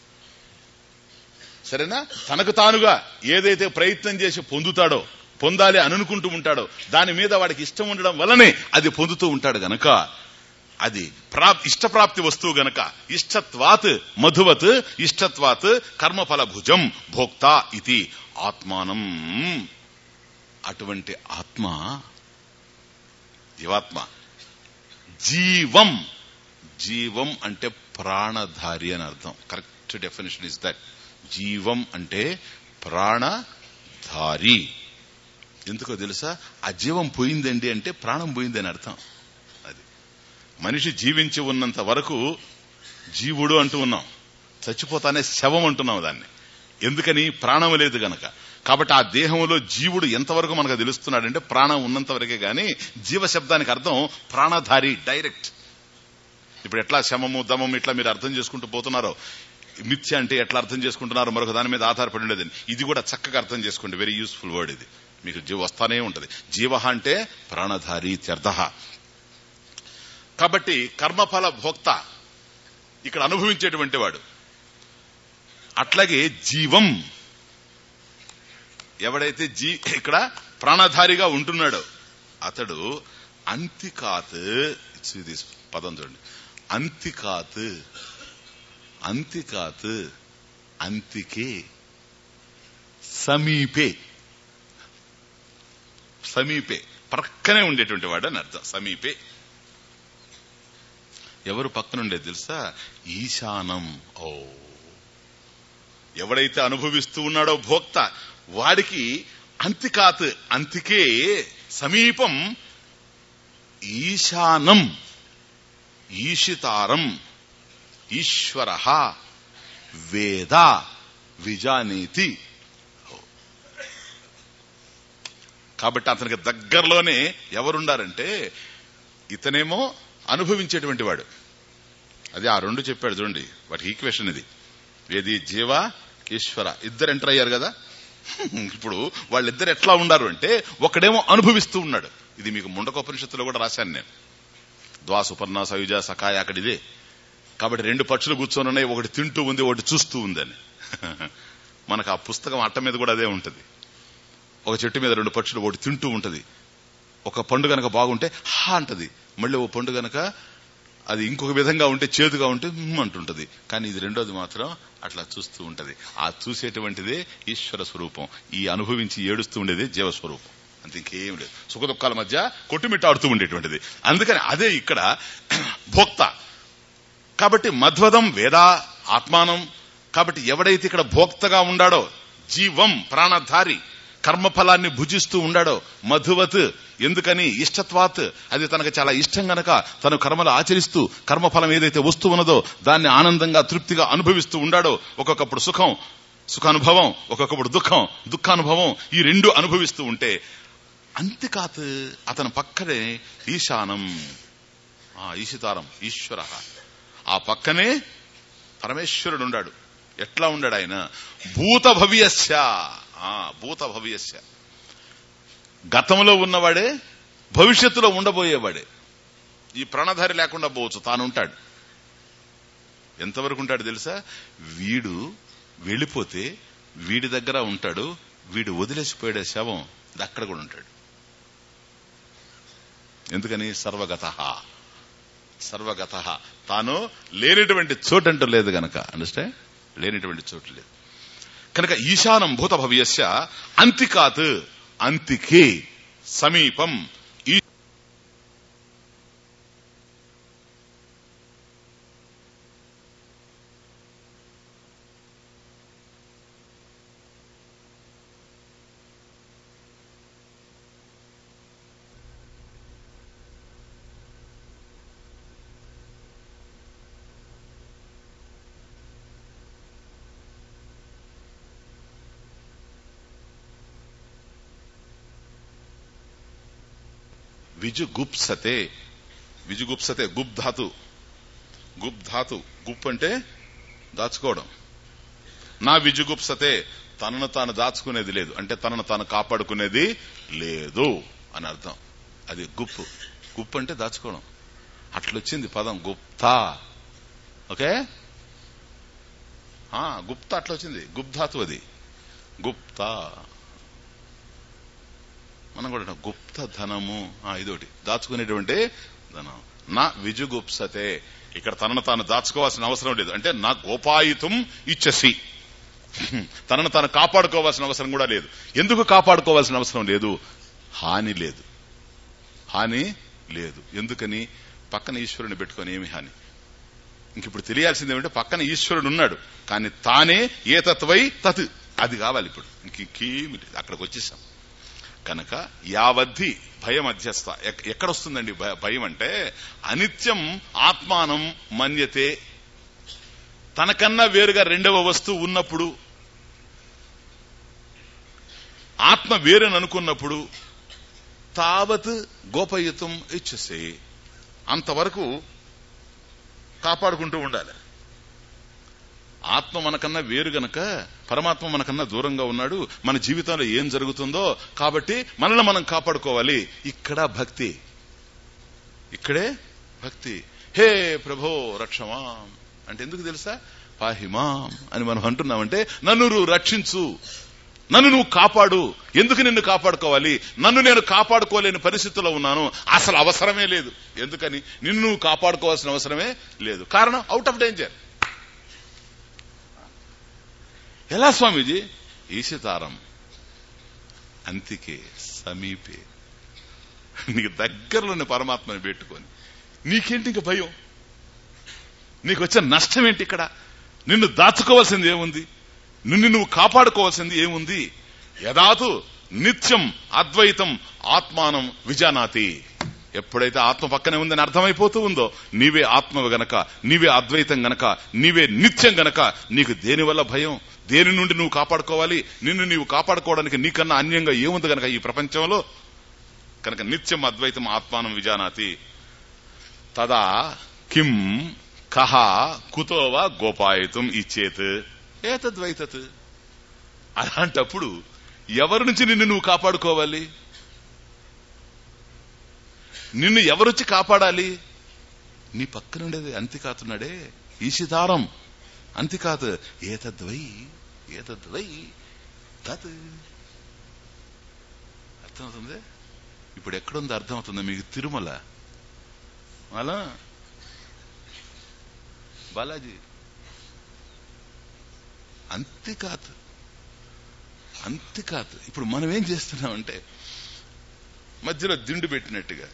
సరేనా తనకు తానుగా ఏదైతే ప్రయత్నం చేసి పొందుతాడో పొందాలి అని అనుకుంటూ ఉంటాడో దాని మీద వాడికి ఇష్టం ఉండడం వల్లనే అది పొందుతూ ఉంటాడు గనక అది ఇష్టప్రాప్తి వస్తువు గనక ఇష్టత్వాత్ మధువత్ ఇష్టత్వాత్ కర్మఫల భుజం భోక్త ఇది ఆత్మానం అటువంటి ఆత్మ జీవాత్మ జీవం జీవం అంటే ప్రాణధారి అని అర్థం కరెక్ట్ డెఫినేషన్ ఇస్ దట్ జీవం అంటే ప్రాణధారి ఎందుకో తెలుసా ఆ జీవం పోయిందండి అంటే ప్రాణం పోయింది అని అర్థం అది మనిషి జీవించి ఉన్నంత వరకు జీవుడు అంటూ ఉన్నాం చచ్చిపోతానే శవం అంటున్నాం దాన్ని ఎందుకని ప్రాణం లేదు గనక కాబట్టి ఆ దేహంలో జీవుడు ఎంతవరకు మనకు తెలుస్తున్నాడంటే ప్రాణం ఉన్నంత వరకే గాని జీవ శబ్దానికి అర్థం ప్రాణధారి డైరెక్ట్ ఇప్పుడు ఎట్లా శమము దమము ఇట్లా మీరు అర్థం చేసుకుంటూ పోతున్నారో మిథ్య అంటే ఎట్లా అర్థం చేసుకుంటున్నారు మరొక దాని మీద ఆధారపడి ఉండేది ఇది కూడా చక్కగా అర్థం చేసుకోండి వెరీ యూస్ఫుల్ వర్డ్ ఇది మీకు జీవ వస్తానే ఉంటది జీవ అంటే ప్రాణధారి త్యర్థ కాబట్టి కర్మఫల భోక్త ఇక్కడ అనుభవించేటువంటి వాడు అట్లాగే జీవం ఎవడైతే జీ ఇక్కడ ప్రాణధారిగా ఉంటున్నాడో అతడు అంతికాత్ ఇది పదం చూడండి అంతికాత్ అంతికాత్ అంతికే సమీపే సమీపే ప్రక్కనే ఉండేటువంటి వాడు అని అర్థం సమీపే ఎవరు పక్కనుండేది తెలుసా ఈశానం ఓ ఎవడైతే అనుభవిస్తూ ఉన్నాడో భోక్త వాడికి అంతికాత్ అంతికే సమీపం ఈశానం ఈషితారం ఈశ్వర వేద విజానీతి కాబట్టి అతనికి దగ్గరలోనే ఎవరుండారంటే ఇతనేమో అనుభవించేటువంటి వాడు అది ఆ రెండు చెప్పాడు చూడండి వాటి ఈక్వేషన్ ఇది ఏది జీవ ఈశ్వర ఇద్దరు ఎంటర్ అయ్యారు కదా ఇప్పుడు వాళ్ళిద్దరు ఎట్లా ఉన్నారు అంటే ఒకడేమో అనుభవిస్తూ ఉన్నాడు ఇది మీకు ముండకోపనిషత్తులో కూడా రాశాను నేను ద్వా సుపర్ణ సయుజ సకాయ అక్కడ ఇదే కాబట్టి రెండు పక్షులు కూర్చొని ఉన్నాయి ఒకటి తింటూ ఉంది ఒకటి చూస్తూ ఉందని మనకు ఆ పుస్తకం అట్ట మీద కూడా అదే ఉంటది ఒక చెట్టు మీద రెండు పక్షులు ఒకటి తింటూ ఉంటది ఒక పండు గనక బాగుంటే హా అంటది మళ్ళీ ఓ పండు గనక అది ఇంకొక విధంగా ఉంటే చేదుగా ఉంటే "మ్మ్" అంటుంటది కానీ ఇది రెండోది మాత్రం అట్లా చూస్తూ ఉంటది ఆ చూసేటువంటిదే ఈశ్వర స్వరూపం ఈ అనుభవించి ఏడుస్తూ ఉండేది జీవస్వరూపం అంత ఇంకేం లేదు సుఖ దుఃఖాల మధ్య కొట్టుమిట్టాడుతూ ఉండేటువంటిది అందుకని అదే ఇక్కడ భోక్త కాబట్టి మధ్వదం వేదా ఆత్మానం కాబట్టి ఎవడైతే ఇక్కడ భోక్తగా ఉండాడో జీవం ప్రాణధారి కర్మఫలాన్ని భుజిస్తూ ఉండాడో మధువత్ ఎందుకని ఇష్టత్వాత్ అది తనకు చాలా ఇష్టం గనక తను కర్మలు ఆచరిస్తూ కర్మఫలం ఏదైతే వస్తూ ఉన్నదో దాన్ని ఆనందంగా తృప్తిగా అనుభవిస్తూ ఉండాడో ఒక్కొక్కప్పుడు సుఖం సుఖానుభవం ఒక్కొక్కప్పుడు దుఃఖం దుఃఖానుభవం ఈ రెండు అనుభవిస్తూ ఉంటే అంతేకాత్ అతని పక్కనే ఈశానం ఆ ఈశితారం ఈశ్వర ఆ పక్కనే పరమేశ్వరుడు ఉన్నాడు ఎట్లా ఉన్నాడు ఆయన భూత భవ్యస్య ఆ, భూత భవ్యస్య గతంలో ఉన్నవాడే భవిష్యత్తులో ఉండబోయేవాడే ఈ ప్రాణధారి లేకుండా పోవచ్చు తాను ఉంటాడు ఎంతవరకు ఉంటాడు తెలుసా వీడు వెళ్ళిపోతే వీడి దగ్గర ఉంటాడు వీడు వదిలేసిపోయాడే శవం ఇది అక్కడ కూడా ఉంటాడు ఎందుకని సర్వగత సర్వగత తాను లేనిటువంటి చోటు అంటూ లేదు గనక అండర్స్టాండ్ లేనిటువంటి చోటు లేదు కనుక ఈశానం భూత భవ్యస్య అంతికాత్ అంతికే సమీపం ఈ విజుగుప్సతే విజుగుప్సతే గుప్ ధాతు గుప్ ధాతు గుప్ అంటే దాచుకోవడం నా విజుగుప్సతే తనను తాను దాచుకునేది లేదు అంటే తనను తాను కాపాడుకునేది లేదు అని అర్థం అది గుప్పు గుప్పు అంటే దాచుకోవడం అట్లొచ్చింది పదం గుప్తా ఓకే ఆ, గుప్తా అట్లా వచ్చింది గుప్ధాతు అది గుప్తా మనం కూడా అంటాం, గుప్త ధనము ఆ, ఇదోటి దాచుకునేటువంటి ధనం నా విజుగుప్సతే ఇక్కడ తనను తాను దాచుకోవాల్సిన అవసరం లేదు అంటే నా గోపాయితం ఇచ్చసి తనను తాను కాపాడుకోవాల్సిన అవసరం కూడా లేదు ఎందుకు కాపాడుకోవాల్సిన అవసరం లేదు హాని లేదు హాని లేదు ఎందుకని పక్కన ఈశ్వరుని పెట్టుకొని ఏమి హాని ఇంక ఇప్పుడు తెలియాల్సింది ఏమంటే పక్కన ఈశ్వరుడు ఉన్నాడు కానీ తానే ఏ తత్వై తత్ అది కావాలి ఇప్పుడు ఇంక ఇంకేమి లేదు అక్కడికి వచ్చేసాం కనుక యావద్ధి భయం అధ్యస్థ ఎక్- ఎక్కడొస్తుందండి భయ- భయం అంటే అనిత్యం ఆత్మానం మన్యతే తనకన్నా వేరుగా రెండవ వస్తువు ఉన్నప్పుడు ఆత్మ వేరని అనుకున్నప్పుడు తావత్ గోపయుతం ఇచ్చేసే అంతవరకు కాపాడుకుంటూ ఉండాలి ఆత్మ మనకన్నా వేరు గనక పరమాత్మ మనకన్నా దూరంగా ఉన్నాడు మన జీవితంలో ఏం జరుగుతుందో కాబట్టి మనల్ని మనం కాపాడుకోవాలి ఇక్కడ భక్తి ఇక్కడే భక్తి హే ప్రభో రక్షమాం అంటే ఎందుకు తెలుసా పాహిమాం అని మనం అంటున్నామంటే నన్ను నువ్వు రక్షించు నన్ను నువ్వు కాపాడు ఎందుకు నిన్ను కాపాడుకోవాలి నన్ను నేను కాపాడుకోలేని పరిస్థితిలో ఉన్నాను అసలు అవసరమే లేదు ఎందుకని నిన్ను నువ్వు కాపాడుకోవాల్సిన అవసరమే లేదు కారణం అవుట్ ఆఫ్ డేంజర్ ఎలా స్వామీజీ ఈశితారం అంతికే సమీపే నీకు దగ్గరలోని పరమాత్మని పెట్టుకొని నీకేంటి ఇంక భయం నీకు వచ్చే నష్టం ఏంటి ఇక్కడ నిన్ను దాచుకోవాల్సింది ఏముంది నిన్ను నువ్వు కాపాడుకోవాల్సింది ఏముంది యదాతు నిత్యం అద్వైతం ఆత్మానం విజానాతి ఎప్పుడైతే ఆత్మ పక్కనే ఉందని అర్థమైపోతూ ఉందో నీవే ఆత్మ గనక నీవే అద్వైతం గనక నీవే నిత్యం గనక నీకు దేని వల్ల భయం దేని నుండి నువ్వు కాపాడుకోవాలి నిన్ను నీవు కాపాడుకోవడానికి నీకన్నా అన్యంగా ఏముంది గనక ఈ ప్రపంచంలో కనుక నిత్యం అద్వైతం ఆత్మానం విజానాతి తదా కిం కహ కుతోవా గోపాయితం ఇచ్చేత్ ఏతద్వైతత్ అలాంటప్పుడు ఎవరి నుంచి నిన్ను నువ్వు కాపాడుకోవాలి నిన్ను ఎవరొచ్చి కాపాడాలి నీ పక్కన ఉండేది అంతికాతున్నాడే ఈశితారం అంతికాత్ ఏతద్వై ఏతద్వై తత్ అర్థమవుతుంది ఇప్పుడు ఎక్కడుంది అర్థమవుతుందా మీకు తిరుమల అలా బాలాజీ అంతికాత్ అంతికాత్ ఇప్పుడు మనం ఏం చేస్తున్నామంటే మధ్యలో దిండు పెట్టినట్టుగా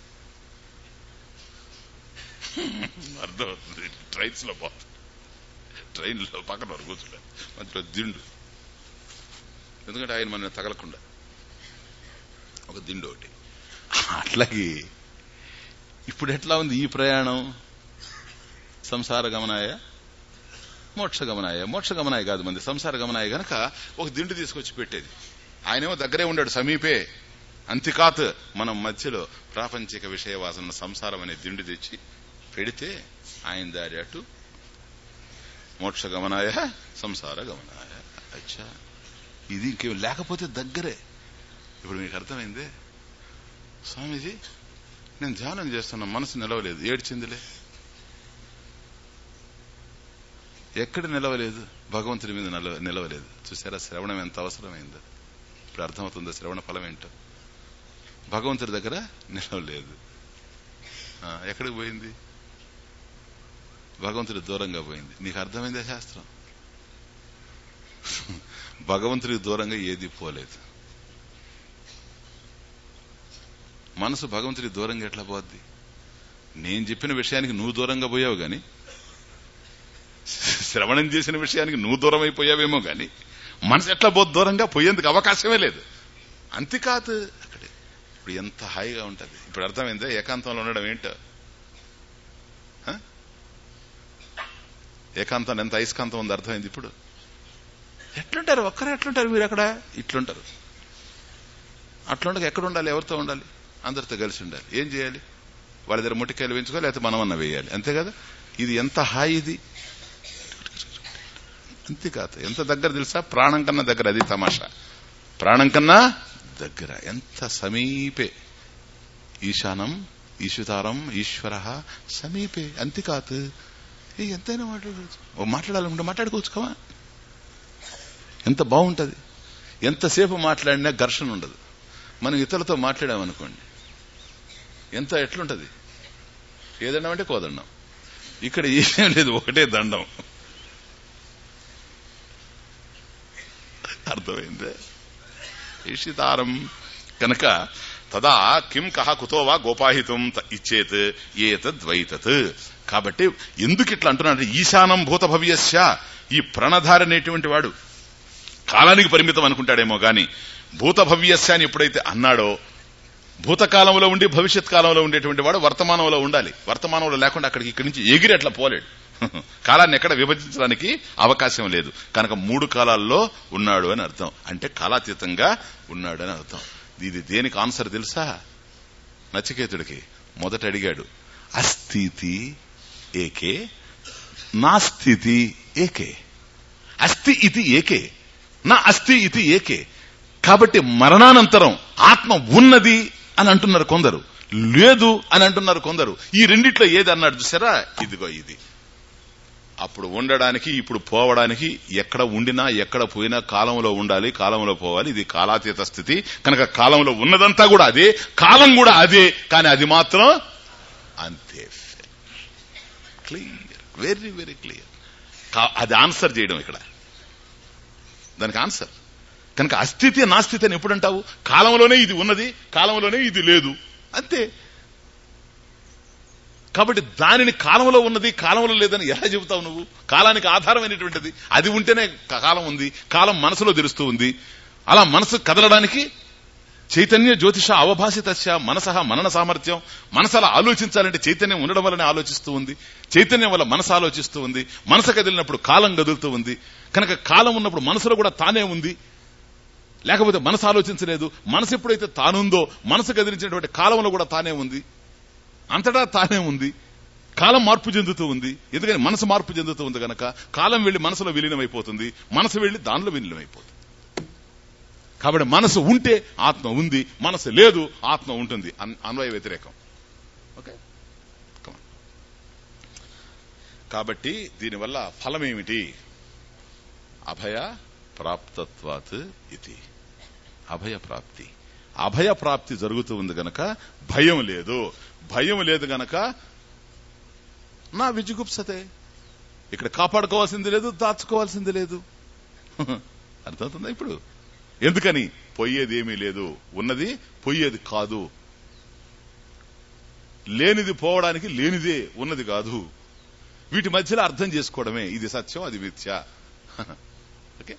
అర్థమవుతుంది ట్రైన్స్ లో పోతుంది ట్రైన్ లో పక్కన వరకు కూర్చుంటారు మధ్యలో దిండు ఎందుకంటే ఆయన మన తగలకుండా ఒక దిండు ఒకటి అట్లాగే ఇప్పుడు ఎట్లా ఉంది ఈ ప్రయాణం సంసార గమనాయ మోక్ష గమనాయ మోక్ష గమనాయ కాదు మంది సంసార గమనాయ గనక ఒక దిండు తీసుకొచ్చి పెట్టేది ఆయనేమో దగ్గరే ఉండాడు సమీపే అంతికాత్ మనం మధ్యలో ప్రాపంచిక విషయ వాసన సంసారం అనే దిండు తెచ్చి పెడితే ఆయన దారి అటు మోక్ష గమనాయ సంసార గమనాయ అచ్చా ఇది ఇంకేం లేకపోతే దగ్గరే ఇప్పుడు మీకు అర్థమైందే స్వామీజీ నేను ధ్యానం చేస్తున్నా మనసు నిలవలేదు ఏడ్చిందిలే ఎక్కడ నిలవలేదు భగవంతుడి మీద నిలవ నిలవలేదు చూసారా శ్రవణం ఎంత అవసరమైందో ఇప్పుడు అర్థమవుతుందో శ్రవణ ఫలం ఏంటో భగవంతుడి దగ్గర నిలవలేదు ఆ, ఎక్కడికి పోయింది భగవంతుడి దూరంగా పోయింది నీకు అర్థమైందే శాస్త్రం భగవంతుడికి దూరంగా ఏది పోలేదు మనసు భగవంతుడికి దూరంగా ఎట్లా పోద్ది నేను చెప్పిన విషయానికి నువ్వు దూరంగా పోయావు గాని శ్రవణం చేసిన విషయానికి నువ్వు దూరం అయిపోయావేమో గాని మనసు ఎట్లా పోద్ది దూరంగా పోయేందుకు అవకాశమే లేదు అంతేకాదు అక్కడే ఇప్పుడు ఎంత హాయిగా ఉంటది ఇప్పుడు అర్థమైందా ఏకాంతంలో ఉండడం ఏంటో హ? ఏకాంతం ఎంత ఐస్కాంతం ఉంది అర్థమైంది ఇప్పుడు ఎట్లుంటారు ఒక్కరే ఎట్లుంటారు మీరు అక్కడ ఇట్లుంటారు అట్లుండక ఎక్కడ ఉండాలి ఎవరితో ఉండాలి అందరితో కలిసి ఉండాలి ఏం చేయాలి వాళ్ళ దగ్గర ముట్టికాయలు పెంచుకోవాలి లేకపోతే మనమన్నా వేయాలి అంతే కదా ఇది ఎంత హాయి ఇది అంతేకాదు ఎంత దగ్గర తెలుసా ప్రాణం కన్నా దగ్గర అది తమాషా ప్రాణం కన్నా దగ్గర ఎంత సమీపే ఈశానం ఈశ్వతారం ఈశ్వర సమీపే అంతేకాదు ఏ ఎంతైనా మాట్లాడుకోవచ్చు ఓ మాట్లాడాలనుకుంటే మాట్లాడుకోవచ్చు కమా ఎంత బాగుంటది ఎంతసేపు మాట్లాడినా ఘర్షణ ఉండదు మనం ఇతరులతో మాట్లాడామనుకోండి ఎంత ఎట్లుంటది ఏదండం అంటే కోదండం ఇక్కడ ఏం లేదు ఒకటే దండం అర్థమైందే ఈషితారం కనుక తదా కిం కహ కుతో వా గోపాహితం త- ఇచ్చేత్ ఏతద్వైతత్ కాబట్టి ఎందుకు ఇట్లా అంటున్నాడు ఈశానం భూత భవ్యస్య ఈ ప్రణధారి అనేటువంటి వాడు కాలానికి పరిమితం అనుకుంటాడేమో గాని భూత భవ్యస్య అని ఎప్పుడైతే అన్నాడో భూతకాలంలో ఉండి భవిష్యత్ కాలంలో ఉండేటువంటి వాడు వర్తమానంలో ఉండాలి వర్తమానంలో లేకుండా అక్కడికి ఇక్కడి నుంచి ఎగిరి అట్లా పోలేడు కాలాన్ని ఎక్కడ విభజించడానికి అవకాశం లేదు కనుక మూడు కాలాల్లో ఉన్నాడు అని అర్థం అంటే కాలాతీతంగా ఉన్నాడు అని అర్థం ఇది దేనికి ఆన్సర్ తెలుసా నచికేతుడికి మొదట అడిగాడు అస్థితి ఏకే నాస్థితి ఏకే అస్థి ఇది ఏకే నా అస్థి ఇది ఏకే కాబట్టి మరణానంతరం ఆత్మ ఉన్నది అని అంటున్నారు కొందరు లేదు అని అంటున్నారు కొందరు ఈ రెండిట్లో ఏది అన్నాడు చూసారా ఇదిగో ఇది అప్పుడు ఉండడానికి ఇప్పుడు పోవడానికి ఎక్కడ ఉండినా ఎక్కడ పోయినా కాలంలో ఉండాలి కాలంలో పోవాలి ఇది కాలాతీత స్థితి కనుక కాలంలో ఉన్నదంతా కూడా అదే కాలం కూడా అదే కానీ అది మాత్రం అంతే క్లియర్ వెరీ వెరీ క్లియర్ అది ఆన్సర్ చేయడం ఇక్కడ దానికి ఆన్సర్ కనుక అస్థితి నాస్థితి అని ఎప్పుడు అంటావు కాలంలోనే ఇది ఉన్నది కాలంలోనే ఇది లేదు అంతే కాబట్టి దానిని కాలంలో ఉన్నది కాలంలో లేదని ఎలా చెబుతావు నువ్వు కాలానికి ఆధారమైనటువంటిది అది ఉంటేనే కాలం ఉంది కాలం మనసులో తెలుస్తూ ఉంది అలా మనసు కదలడానికి చైతన్య జ్యోతిష అవభాషితస్య మనస మనన సామర్థ్యం మనసు అలా ఆలోచించాలంటే చైతన్యం ఉండడం వల్లనే ఆలోచిస్తూ ఉంది చైతన్యం వల్ల మనసు ఆలోచిస్తూ ఉంది మనసు కదిలినప్పుడు కాలం కదులుతూ ఉంది కనుక కాలం ఉన్నప్పుడు మనసులో కూడా తానే ఉంది లేకపోతే మనసు ఆలోచించలేదు మనసు ఎప్పుడైతే తానుందో మనసు కదిలించినటువంటి కాలంలో కూడా తానే ఉంది అంతటా తానే ఉంది కాలం మార్పు చెందుతూ ఉంది ఎందుకని మనసు మార్పు చెందుతూ ఉంది కనుక కాలం వెళ్లి మనసులో విలీనమైపోతుంది మనసు వెళ్లి దానిలో విలీనమైపోతుంది కాబట్టి మనసు ఉంటే ఆత్మ ఉంది మనసు లేదు ఆత్మ ఉంటుంది అన్- అన్వయ వ్యతిరేకం ఓకే Come on. కాబట్టి దీనివల్ల ఫలం ఏమిటి అభయ ప్రాప్తత్వాత్ ఇది అభయ ప్రాప్తి అభయ ప్రాప్తి జరుగుతూ ఉంది గనక భయం లేదు భయం లేదు గనక నా విజుగుప్సతే ఇక్కడ కాపాడుకోవాల్సింది లేదు దాచుకోవాల్సింది లేదు అర్థమవుతుందా ఇప్పుడు ఎందుకని పోయేది ఏమీ లేదు ఉన్నది పోయేది కాదు లేనిది పోవడానికి లేనిదే ఉన్నది కాదు వీటి మధ్యలో అర్థం చేసుకోవడమే ఇది సత్యం అది మిథ్య ఓకే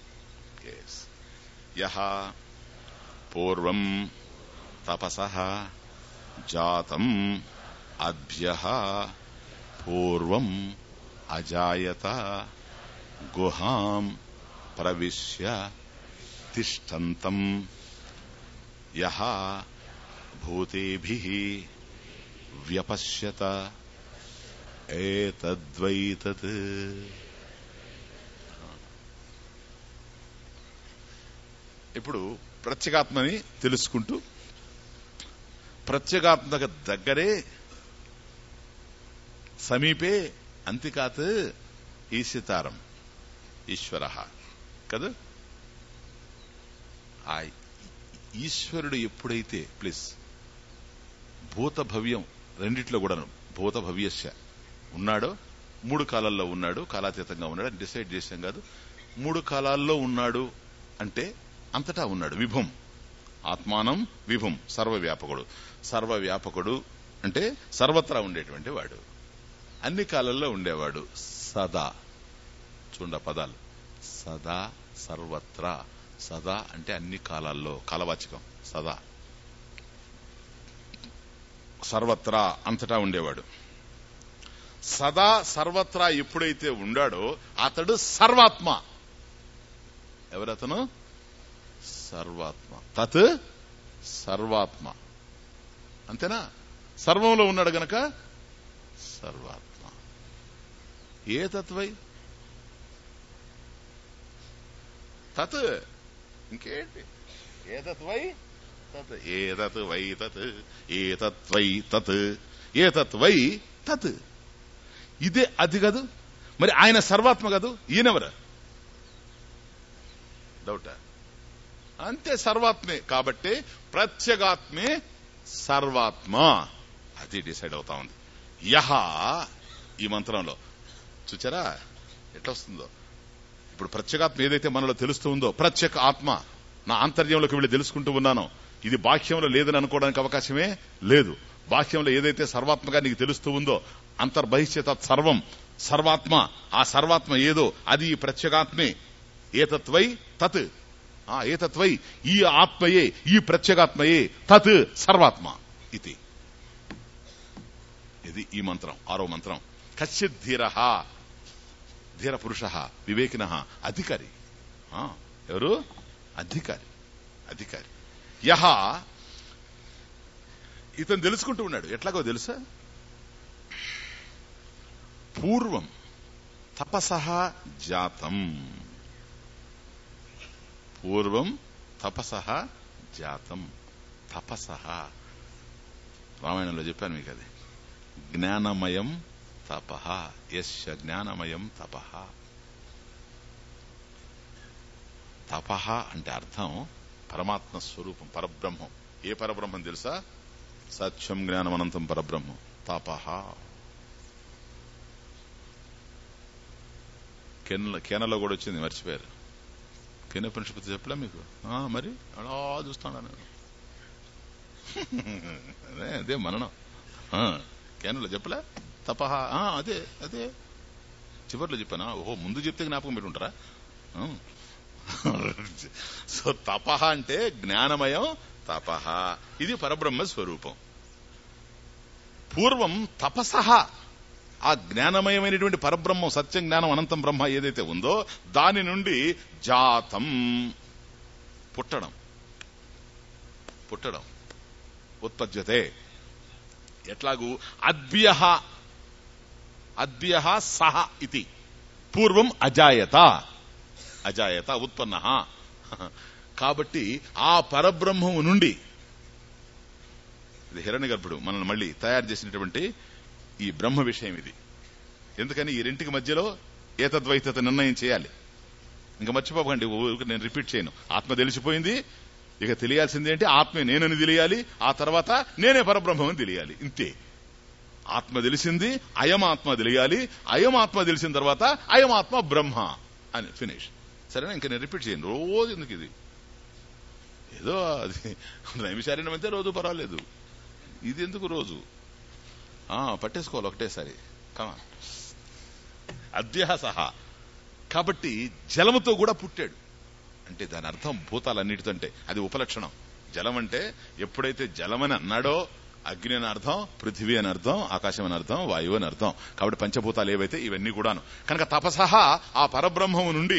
యహ పూర్వం తపస జాతం అభ్య పూర్వం అజాయత గుహాం ప్రవిశ్య తిష్టంతం యహ భూతేభి వ్యపశ్యత ఏతద్వైతత్ ఇప్పుడు ప్రత్యేగాత్మని తెలుసుకుంటూ ప్రత్యేగాత్మక దగ్గరే సమీపే అంతికాత్ ఈశితారం ఈశ్వర కదా ఆ ఈశ్వరుడు ఎప్పుడైతే ప్లీజ్ భూత భవ్యం రెండిట్లో కూడాను భూత భవ్యస్య ఉన్నాడో మూడు కాలాల్లో ఉన్నాడు కాలాతీతంగా ఉన్నాడు అని డిసైడ్ చేశాం కాదు మూడు కాలాల్లో ఉన్నాడు అంటే అంతటా ఉన్నాడు విభుం ఆత్మానం విభుం సర్వవ్యాపకుడు సర్వవ్యాపకుడు అంటే సర్వత్రా ఉండేటువంటి వాడు అన్ని కాలాల్లో ఉండేవాడు సదా చూడ పదాలు సదా సర్వత్రా సదా అంటే అన్ని కాలాల్లో కాలవాచకం సదా సర్వత్రా అంతటా ఉండేవాడు సదా సర్వత్రా ఎప్పుడైతే ఉండాడో అతడు సర్వాత్మ ఎవరతను సర్వాత్మ తత్ సర్వాత్మ అంతేనా సర్వంలో ఉన్నాడు గనక సర్వాత్మ ఏ తత్వై తత్ ఇంకేంటి ఏ తత్వై తత్ ఏతత్ వై తత్ ఏతత్వై తత్ ఏతత్వై తత్ ఇదే అది కాదు మరి ఆయన సర్వాత్మ కాదు ఈయనెవరు డౌట్ అంతే సర్వాత్మే కాబట్టి ప్రత్యేగాత్మే సర్వాత్మ అది డిసైడ్ అవుతా ఉంది యహ ఈ మంత్రంలో చూచారా ఎట్లా వస్తుందో ఇప్పుడు ప్రత్యేగాత్మ ఏదైతే మనలో తెలుస్తూ ఉందో ప్రత్యేక ఆత్మ నా ఆంతర్యంలోకి వెళ్ళి తెలుసుకుంటూ ఉన్నాను ఇది బాహ్యంలో లేదని అనుకోవడానికి అవకాశమే లేదు బాహ్యంలో ఏదైతే సర్వాత్మగా నీకు తెలుస్తూ ఉందో అంతర్బహిష్యత సర్వం సర్వాత్మ ఆ సర్వాత్మ ఏదో అది ఈ ప్రత్యేగాత్మే ఏతత్వై తత్ ఆ ఏతత్వై ఈ ఆత్మయే ఈ ప్రత్యేగాత్మయే తత్ సర్వాత్మ ఇది ఇది ఈ మంత్రం ఆరో మంత్రం కశ్చిత్ ధీర ధీర పురుష వివేకిన అధికారి ఆ, ఎవరు అధికారి అధికారి యహ ఇతను తెలుసుకుంటూ ఉన్నాడు ఎట్లాగో తెలుసా పూర్వం తపస జాతం పూర్వం తపస జాతం తపస రామాయణంలో చెప్పాను మీకు అది జ్ఞానమయం తప యశ జ్ఞానమయం తప తప అంటే అర్థం పరమాత్మ స్వరూపం పరబ్రహ్మం ఏ పరబ్రహ్మం తెలుసా సత్యం జ్ఞానం అనంతం పరబ్రహ్మం తప కెనల కేనలో కూడా వచ్చింది మర్చిపోయారు కెన ప్రిన్సిపల్ చెప్పలే మీకు ఆ, మరి అలా చూస్తాను నేను అదే అదే మననం ఆ, కేనలో చెప్పలే తపహ ఆ, అదే అదే చివరిలో చెప్పానా ఓహో ముందు చెప్తే జ్ఞాపకం పెట్టుకుంటారా ఆ. సో తపహ అంటే జ్ఞానమయం తపహ ఇది పరబ్రహ్మ స్వరూపం పూర్వం తపసహ ఆ జ్ఞానమయమైనటువంటి పరబ్రహ్మం సత్యం జ్ఞానం అనంతం బ్రహ్మ ఏదైతే ఉందో దాని నుండి జాతం పుట్టడం పుట్టడం ఉత్పద్యతే ఎట్లాగూ అద్భ్య అద్భ్య సహ ఇది పూర్వం అజాయత అజాయత ఉత్పన్న కాబట్టి ఆ పరబ్రహ్మము నుండి ఇది హిరణ్య గర్భుడు మనల్ని మళ్ళీ తయారు చేసినటువంటి ఈ బ్రహ్మ విషయం ఇది ఎందుకని ఈ రెంటికి మధ్యలో ఏతద్వైతత నిర్ణయం చేయాలి ఇంకా మర్చిపోకండి ఊరికి నేను రిపీట్ చేయను ఆత్మ తెలిసిపోయింది ఇక తెలియాల్సింది ఏంటి ఆత్మే నేనని తెలియాలి ఆ తర్వాత నేనే పరబ్రహ్మని తెలియాలి ఇంతే ఆత్మ తెలిసింది అయమాత్మ తెలియాలి అయమాత్మ తెలిసిన తర్వాత అయమాత్మ బ్రహ్మ అని ఫినిష్ సరేనా ఇంకా నేను రిపీట్ చేయను రోజు ఎందుకు ఇది ఏదో అది నైమిషారణ్యం అయితే రోజు పర్వాలేదు ఇది ఎందుకు రోజు ఆ పట్టేసుకోవాలి ఒకటేసారి కమా అద్య సహా కాబట్టి జలముతో కూడా పుట్టాడు అంటే దాని అర్థం భూతాలన్నిటితో అంటే అది ఉపలక్షణం జలం అంటే ఎప్పుడైతే జలమని అన్నాడో అగ్ని అని అర్థం పృథివీ అని అర్థం ఆకాశం అని అర్థం వాయువు అని అర్థం కాబట్టి పంచభూతాలు ఏవైతే ఇవన్నీ కూడాను కనుక తపసహ ఆ పరబ్రహ్మము నుండి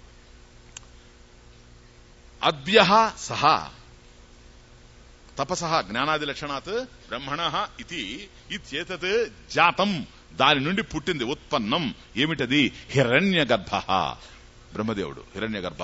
అద్య సహా తపస జ్ఞానాది లక్షణాత్ బ్రహ్మణ ఇది ఇత్యేతత్ జాతం దాని నుండి పుట్టింది ఉత్పన్నం ఏమిటది హిరణ్య గర్భ బ్రహ్మదేవుడు హిరణ్య గర్భ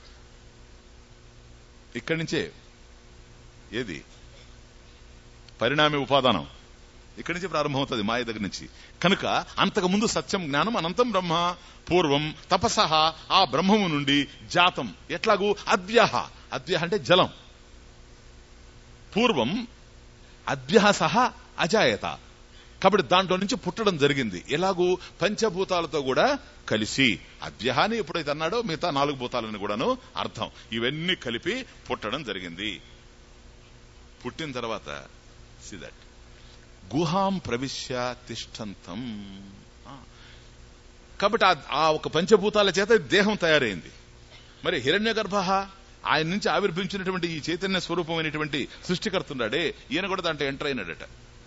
ఇక్కడి నుంచే ఏది పరిణామి ఉపాదానం ఇక్కడి నుంచి ప్రారంభమవుతుంది మాయ దగ్గర నుంచి కనుక అంతకు ముందు సత్యం జ్ఞానం అనంతం బ్రహ్మ పూర్వం తపస ఆ బ్రహ్మము నుండి జాతం ఎట్లాగూ అద్య అద్య అంటే జలం పూర్వం అభ్యాస అజాయత కాబట్టి దాంట్లో నుంచి పుట్టడం జరిగింది ఎలాగూ పంచభూతాలతో కూడా కలిసి అభ్యహాని ఎప్పుడైతే అన్నాడో మిగతా నాలుగు భూతాలని కూడాను అర్థం ఇవన్నీ కలిపి పుట్టడం జరిగింది పుట్టిన తర్వాత సిదట్ గుహాం ప్రవిశ్య తిష్టంతం ఆ. కాబట్టి ఆ- ఆ ఒక పంచభూతాల చేత దేహం తయారైంది మరి హిరణ్య గర్భ ఆయన నుంచి ఆవిర్భించినటువంటి ఈ చైతన్య స్వరూపమైనటువంటి సృష్టికర్తున్నాడే ఈయన కూడా దాంట్లో ఎంటర్ అయినాడట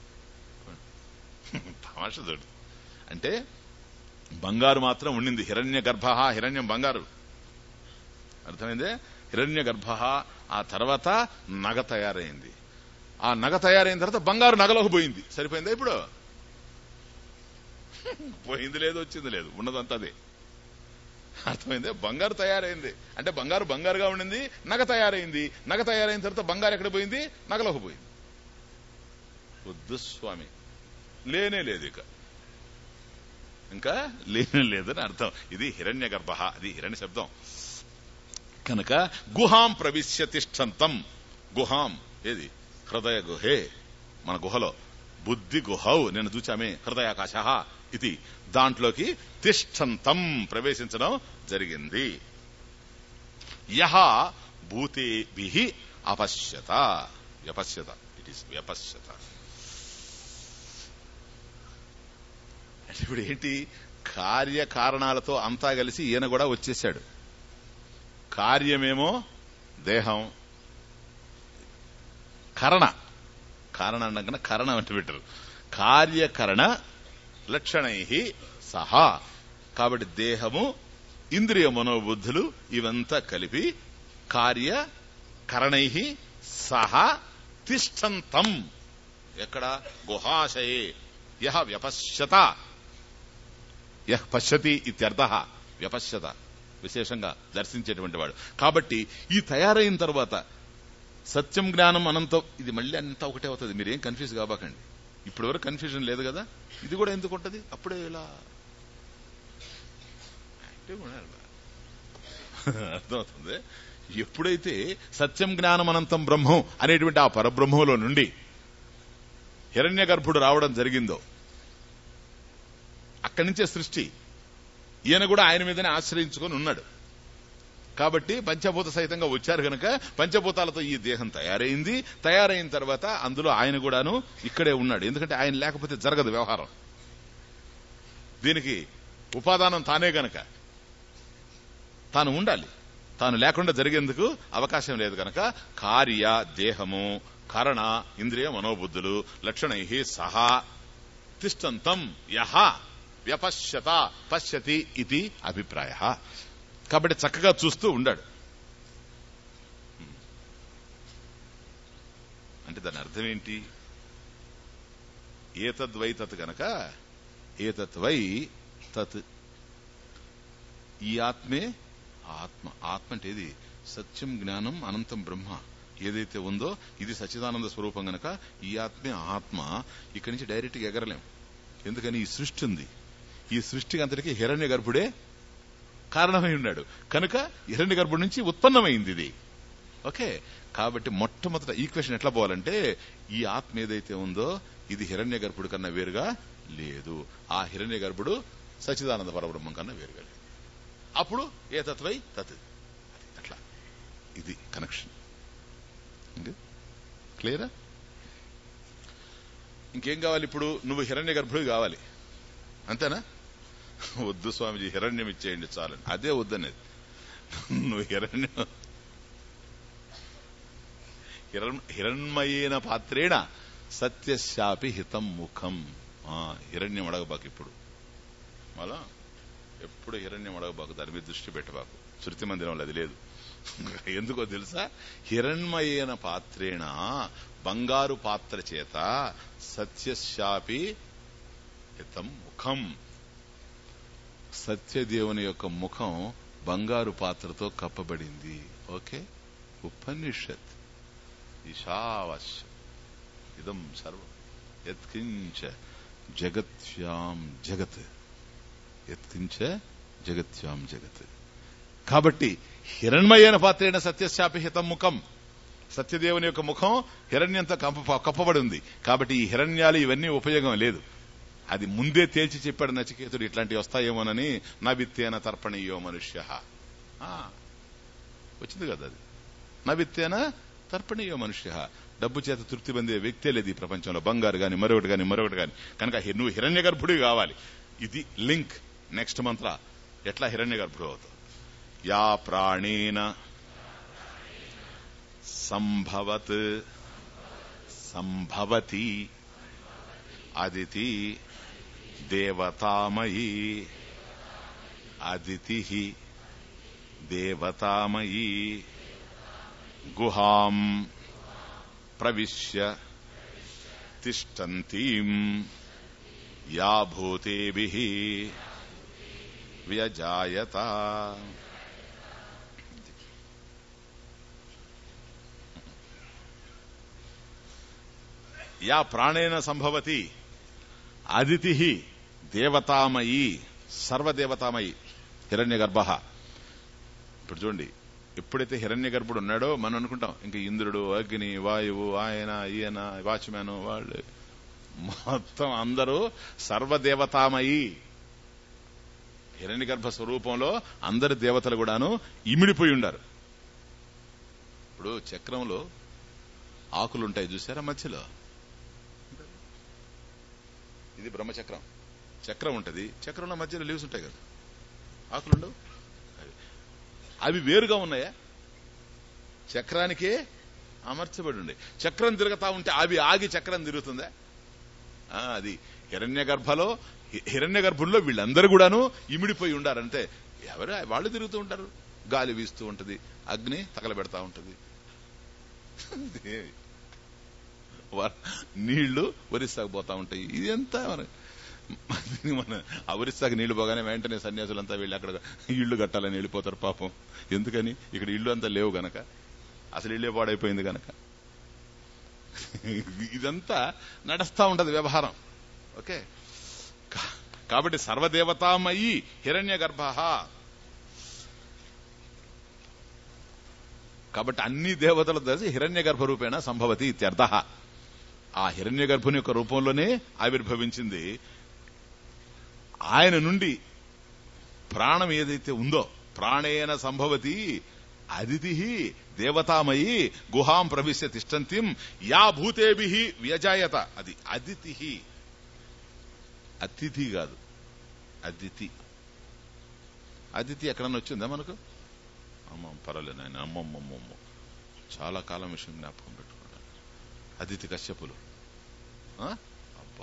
తమాషదుడు అంటే బంగారు మాత్రం ఉండింది హిరణ్య గర్భ హిరణ్యం బంగారు అర్థమైందే హిరణ్య గర్భ ఆ తర్వాత నగ తయారైంది ఆ నగ తయారైన తర్వాత బంగారు నగలోకి పోయింది సరిపోయిందా ఇప్పుడు పోయింది లేదు వచ్చింది లేదు ఉన్నదంతా అదే అర్థమైంది బంగారు తయారైంది అంటే బంగారు బంగారుగా ఉండింది నగ తయారైంది నగ తయారైన తర్వాత బంగారు ఎక్కడ పోయింది నగలోకి పోయింది వద్దు స్వామి లేనే లేదు ఇక ఇంకా లేనే లేదని అర్థం ఇది హిరణ్య గర్భ అది హిరణ్య శబ్దం కనుక గుహాం ప్రవిశ్య తిష్టంతం గుహాం ఏది హృదయ గుహే మన గుహలో బుద్ధి గుహౌ నేను చూచామే హృదయాకాశ ఇది దాంట్లోకి తిష్టంతం ప్రవేశించడం జరిగింది యహ భూతేభి అపశ్యత వ్యపశ్యత ఇట్ ఈస్ వ్యపశ్యత అంటే ఇప్పుడు ఏంటి కార్యకారణాలతో అంతా కలిసి ఈయన కూడా వచ్చేసాడు కార్యమేమో దేహం కరణ కారణ అనగా కరణ అంటే పెట్టరు కార్యకరణ లక్షణై సహా కాబట్టి దేహము ఇంద్రియ మనోబుద్ధులు ఇవంతా కలిపి కార్య కరణై సహా తిష్టంతం ఎక్కడ గుహాశయే యహ వ్యపశ్యత యహ్ పశ్యతి ఇత్యర్థ వ్యపశ్యత విశేషంగా దర్శించేటువంటి వాడు కాబట్టి ఈ తయారైన తర్వాత సత్యం జ్ఞానం అనంతం ఇది మళ్ళీ అంతా ఒకటే అవుతుంది మీరేం కన్ఫ్యూజ్ కాబాకండి ఇప్పటి వరకు కన్ఫ్యూజన్ లేదు కదా ఇది కూడా ఎందుకు ఉంటది అప్పుడే ఇలా యాక్టివ్గా ఉండాలి బా. అర్థమవుతుంది ఎప్పుడైతే సత్యం జ్ఞానం అనంతం బ్రహ్మం అనేటువంటి ఆ పరబ్రహ్మంలో నుండి హిరణ్య గర్భుడు రావడం జరిగిందో అక్కడి నుంచే సృష్టి ఈయన కూడా ఆయన మీదనే ఆశ్రయించుకొని ఉన్నాడు కాబట్టి పంచభూత సహితంగా వచ్చారు కనుక పంచభూతాలతో ఈ దేహం తయారైంది తయారైన తర్వాత అందులో ఆయన కూడాను ఇక్కడే ఉన్నాడు ఎందుకంటే ఆయన లేకపోతే జరగదు వ్యవహారం దీనికి ఉపాదానం తానే గనక తాను ఉండాలి తాను లేకుండా జరిగేందుకు అవకాశం లేదు గనక కార్య దేహము కరణ ఇంద్రియ మనోబుద్ధులు లక్షణై సహా తిష్టంతం యహ వ్యపశ్యత పశ్యతి ఇది అభిప్రాయ కాబట్టి చక్కగా చూస్తూ ఉండాడు అంటే దాని అర్థం ఏంటి ఏతద్వై తత్ గనక ఏతత్వై తత్ ఈ ఆత్మే ఆత్మ ఆత్మ అంటే ఏది సత్యం జ్ఞానం అనంతం బ్రహ్మ ఏదైతే ఉందో ఇది సచ్చిదానంద స్వరూపం గనక ఈ ఆత్మే ఆత్మ ఇక్కడి నుంచి డైరెక్ట్ గా ఎగరలేం ఎందుకని ఈ సృష్టి ఉంది ఈ సృష్టికి అంతటికి హిరణ్య గర్భుడే కారణమై ఉన్నాడు కనుక హిరణ్య గర్భుడి నుంచి ఉత్పన్నమైంది ఇది ఓకే కాబట్టి మొట్టమొదట ఈక్వేషన్ ఎట్లా పోవాలంటే ఈ ఆత్మ ఏదైతే ఉందో ఇది హిరణ్య గర్భుడు కన్నా వేరుగా లేదు ఆ హిరణ్య గర్భుడు సచిదానంద పరబ్రహ్మం కన్నా వేరుగా లేదు అప్పుడు ఏ తత్వై తత్ అది అట్లా ఇది కనెక్షన్ క్లియరా ఇంకేం కావాలి ఇప్పుడు నువ్వు హిరణ్య గర్భుడు కావాలి అంతేనా వద్దు స్వామిజీ హిరణ్యం ఇచ్చేయండి చాలని అదే వద్దనేది నువ్వు హిరణ్యం హిరణ్ హిరణ్మయేన పాత్రేణ సత్యశాపి హితం ముఖం ఆ, హిరణ్యం అడగబాకు ఇప్పుడు మళ్ళా ఎప్పుడు హిరణ్యం అడగబాకు దాని మీద దృష్టి పెట్టబాకు శృతి మందిరంలో అది లేదు ఎందుకో తెలుసా హిరణ్మయేన పాత్రేణ బంగారు పాత్ర చేత సత్యశాపి హితం ముఖం సత్యదేవుని యొక్క ముఖం బంగారు పాత్రతో కప్పబడింది ఓకే ఉపనిషత్ ఈశావశ ఇదం సర్వం యత్కించ జగత్యాం జగత్ యత్కించ జగత్యాం జగత్ కాబట్టి హిరణ్మయైన పాత్రైన సత్యశాపి హితం ముఖం సత్యదేవుని యొక్క ముఖం హిరణ్యంతో కప్ప కప్పబడి ఉంది కాబట్టి ఈ హిరణ్యాలు ఇవన్నీ ఉపయోగం లేదు అది ముందే తేల్చి చెప్పాడు నచికేతుడు ఇట్లాంటివి వస్తాయేమోనని నా విత్తేన తర్పణీయో మనుష్య వచ్చింది కదా అది నా విత్తేన తర్పణీయో మనుష్య డబ్బు చేత తృప్తి పొందే వ్యక్తే లేదు ఈ ప్రపంచంలో బంగారు గాని మరొకటి గాని మరొకటి గాని కనుక హి- నువ్వు హిరణ్య గర్భుడి కావాలి ఇది లింక్ నెక్స్ట్ మంత్ర ఎట్లా హిరణ్య గర్భుడు అవుతావు యా ప్రాణేన సంభవత్ సంభవతి అదితి దేవతామయీ అదితి దేవతామయీ గుహాం ప్రవిశ్య తిష్టంతీం యా భూతేభిః వ్యజాయత యా ప్రాణేన సంభవతి అదితి దేవతామయీ సర్వదేవతామయి హిరణ్య గర్భ ఇప్పుడు చూడండి ఎప్పుడైతే హిరణ్య గర్భుడు ఉన్నాడో మనం అనుకుంటాం ఇంకా ఇంద్రుడు అగ్ని వాయువు ఆయన ఈయన వాచ్మ్యాన్ వాళ్ళు మొత్తం అందరూ సర్వదేవతామయి హిరణ్య గర్భ స్వరూపంలో అందరి దేవతలు కూడాను ఇమిడిపోయి ఉండారు ఇప్పుడు చక్రంలో ఆకులుంటాయి చూసారా మధ్యలో ఇది బ్రహ్మచక్రం చక్రం ఉంటది చక్రంలో మధ్యలో లీవ్స్ ఉంటాయి కదా ఆకులుండవు అవి. అవి వేరుగా ఉన్నాయా చక్రానికే అమర్చబడి ఉండే చక్రం తిరుగుతా ఉంటే అవి ఆగి చక్రం తిరుగుతుందా ఆ, అది హిరణ్య గర్భలో హిరణ్య గర్భంలో వీళ్ళందరూ కూడాను ఇమిడిపోయి ఉండారంటే ఎవరు వాళ్ళు తిరుగుతూ ఉంటారు గాలి వీస్తూ ఉంటది అగ్ని తగలబెడతా ఉంటది వ- నీళ్లు ఒరిస్సాకు పోతా ఉంటాయి ఇది ఎంత మన మన ఆ ఒరిస్సాకి నీళ్లు పోగానే వెంటనే సన్యాసులంతా వెళ్ళి అక్కడ ఇళ్లు కట్టాలని వెళ్ళిపోతారు పాపం ఎందుకని ఇక్కడ ఇల్లు అంతా లేవు గనక అసలు ఇల్లే పాడైపోయింది గనక ఇదంతా నడుస్తా ఉంటది వ్యవహారం ఓకే కా- కాబట్టి సర్వదేవతామయి హిరణ్య గర్భ కాబట్టి అన్ని దేవతల దశ హిరణ్య గర్భ రూపేణ సంభవతి ఇత్యర్థ ఆ హిరణ్య గర్భుని యొక్క రూపంలోనే ఆవిర్భవించింది ఆయన నుండి ప్రాణం ఏదైతే ఉందో ప్రాణేన సంభవతి అదితి దేవతామయి గుహాం ప్రవిశ్య తిష్టంతిం యా భూతేభి వ్యజాయత అది అదితి అతిథి కాదు అదితి అదితి ఎక్కడన్నా వచ్చిందా మనకు అమ్మ పర్వాలేదు ఆయన అమ్మమ్మమ్మమ్మ చాలా కాలం విషయం జ్ఞాపకం పెట్టుకున్నాను అదితి కశ్యపులు ఆ? అబ్బా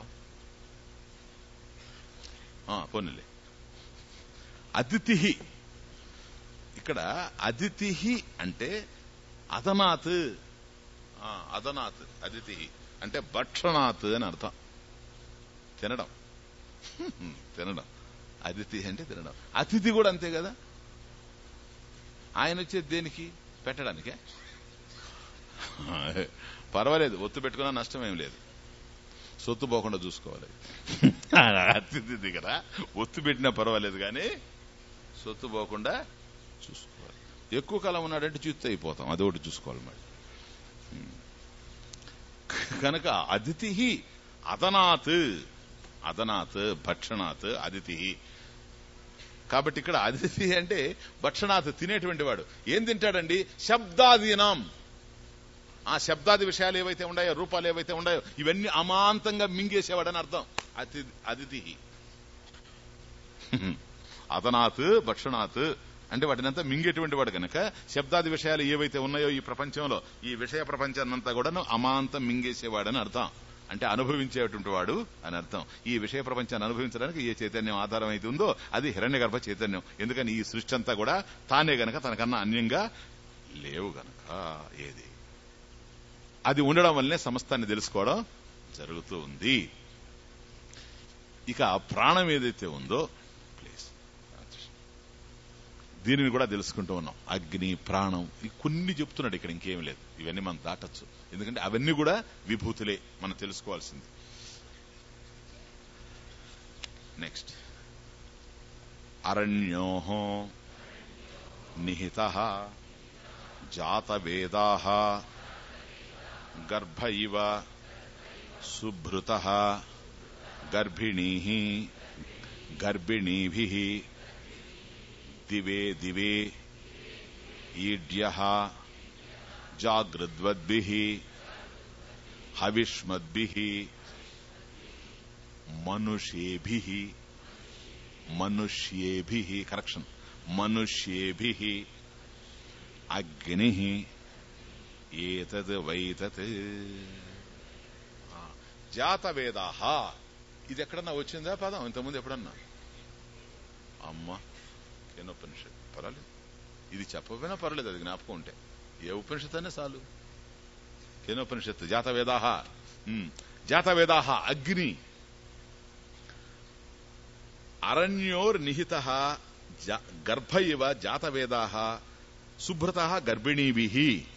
ఆ, పోనీలే అదితి ఇక్కడ అదితి అంటే అదనాత్ ఆ, అదనాత్ అదితి అంటే భక్షణాత్ అని అర్థం తినడం తినడం అదితి అంటే తినడం అతిథి కూడా అంతే కదా ఆయన వచ్చేది దేనికి పెట్టడానికే పర్వాలేదు ఒత్తు పెట్టుకున్నా నష్టం ఏం లేదు సొత్తు పోకుండా చూసుకోవాలి అతిథి దగ్గర ఒత్తు పెట్టినా పర్వాలేదు కానీ సొత్తు పోకుండా చూసుకోవాలి ఎక్కువ కాలం ఉన్నాడంటే చిత్తు అయిపోతాం అది ఒకటి చూసుకోవాలి మరి కనుక అదితి అదనాత్ అదనాత్ భక్షణాత్ అదితి కాబట్టి ఇక్కడ అతిథి అంటే భక్షణాత్ తినేటువంటి వాడు ఏం తింటాడండి శబ్దాధీనం ఆ శబ్దాది విషయాలు ఏవైతే ఉన్నాయో రూపాలు ఏవైతే ఉన్నాయో ఇవన్నీ అమాంతంగా మింగేసేవాడని అర్థం అతి అతిథి అదనాత్ భక్షణాత్ అంటే వాటినంతా మింగేటువంటి వాడు కనుక శబ్దాది విషయాలు ఏవైతే ఉన్నాయో ఈ ప్రపంచంలో ఈ విషయ ప్రపంచాన్నంతా కూడాను అమాంతం మింగేసేవాడని అర్థం అంటే అనుభవించేటువంటి వాడు అని అర్థం ఈ విషయ ప్రపంచాన్ని అనుభవించడానికి ఏ చైతన్యం ఆధారం అయితే ఉందో అది హిరణ్య గర్భ చైతన్యం ఎందుకని ఈ సృష్టి అంతా కూడా తానే గనక తనకన్నా అన్యంగా లేవు గనక ఏది అది ఉండడం వల్లనే సమస్తాన్ని తెలుసుకోవడం జరుగుతూ ఉంది ఇక ప్రాణం ఏదైతే ఉందో ప్లీజ్ దీనిని కూడా తెలుసుకుంటూ ఉన్నాం అగ్ని ప్రాణం ఈ కొన్ని చెప్తున్నాడు ఇక్కడ ఇంకేం లేదు ఇవన్నీ మనం దాటచ్చు ఎందుకంటే అవన్నీ కూడా విభూతులే మనం తెలుసుకోవాల్సింది నెక్స్ట్ అరణ్యో నిహిత జాతవేదా గర్భ ఇవ సుభృత గర్భిణీ గర్భిణీభి దివే దివే ఈడ్య జాగృద్వద్భి హవిష్మద్భి మనుష్యేభి మనుష్యేభి కరెక్షన్ మనుష్యేభి అగ్ని ఏతద్ వైతత్ జాతవేదాహ ఇది ఎక్కడన్నా వచ్చిందా పదం ఇంతకుముందు ఎప్పుడన్నా అమ్మ కేనోపనిషత్ పర్వాలేదు ఇది చెప్పకపోయినా పర్వాలేదు అది జ్ఞాపకం ఉంటే ఏ ఉపనిషత్ అనే చాలు కేనోపనిషత్ జాతవేదాహ జాతవేదాహ అగ్ని అరణ్యోర్ నిహిత గర్భ ఇవ జాతవేదా శుభ్రత గర్భిణీభి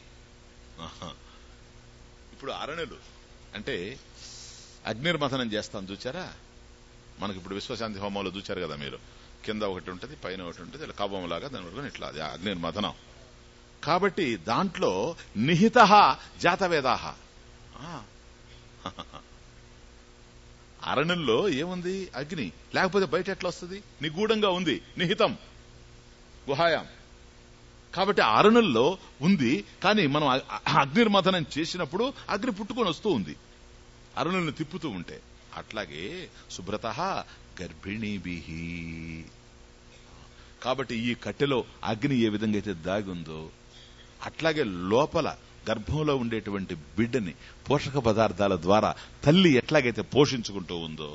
ఇప్పుడు అరణ్యులు అంటే అగ్నిర్మథనం చేస్తాం చూచారా మనకి ఇప్పుడు విశ్వశాంతి హోమంలో చూచారు కదా మీరు కింద ఒకటి ఉంటుంది పైన ఒకటి ఉంటుంది ఇలా కవ్వం లాగా దాని వరకు ఇట్లా అది అగ్నిర్మథనం కాబట్టి దాంట్లో నిహిత జాతవేదాహ అరణ్యంలో ఏముంది అగ్ని లేకపోతే బయట ఎట్లా వస్తుంది నిగూఢంగా ఉంది నిహితం గుహాయం కాబట్టి అరణుల్లో ఉంది కానీ మనం అగ్నిర్మథనం చేసినప్పుడు అగ్ని పుట్టుకొని వస్తూ ఉంది అరణులను తిప్పుతూ ఉంటే అట్లాగే శుభ్రత గర్భిణీభి కాబట్టి ఈ కట్టెలో అగ్ని ఏ విధంగా అయితే దాగి ఉందో అట్లాగే లోపల గర్భంలో ఉండేటువంటి బిడ్డని పోషక పదార్థాల ద్వారా తల్లి ఎట్లాగైతే పోషించుకుంటూ ఉందో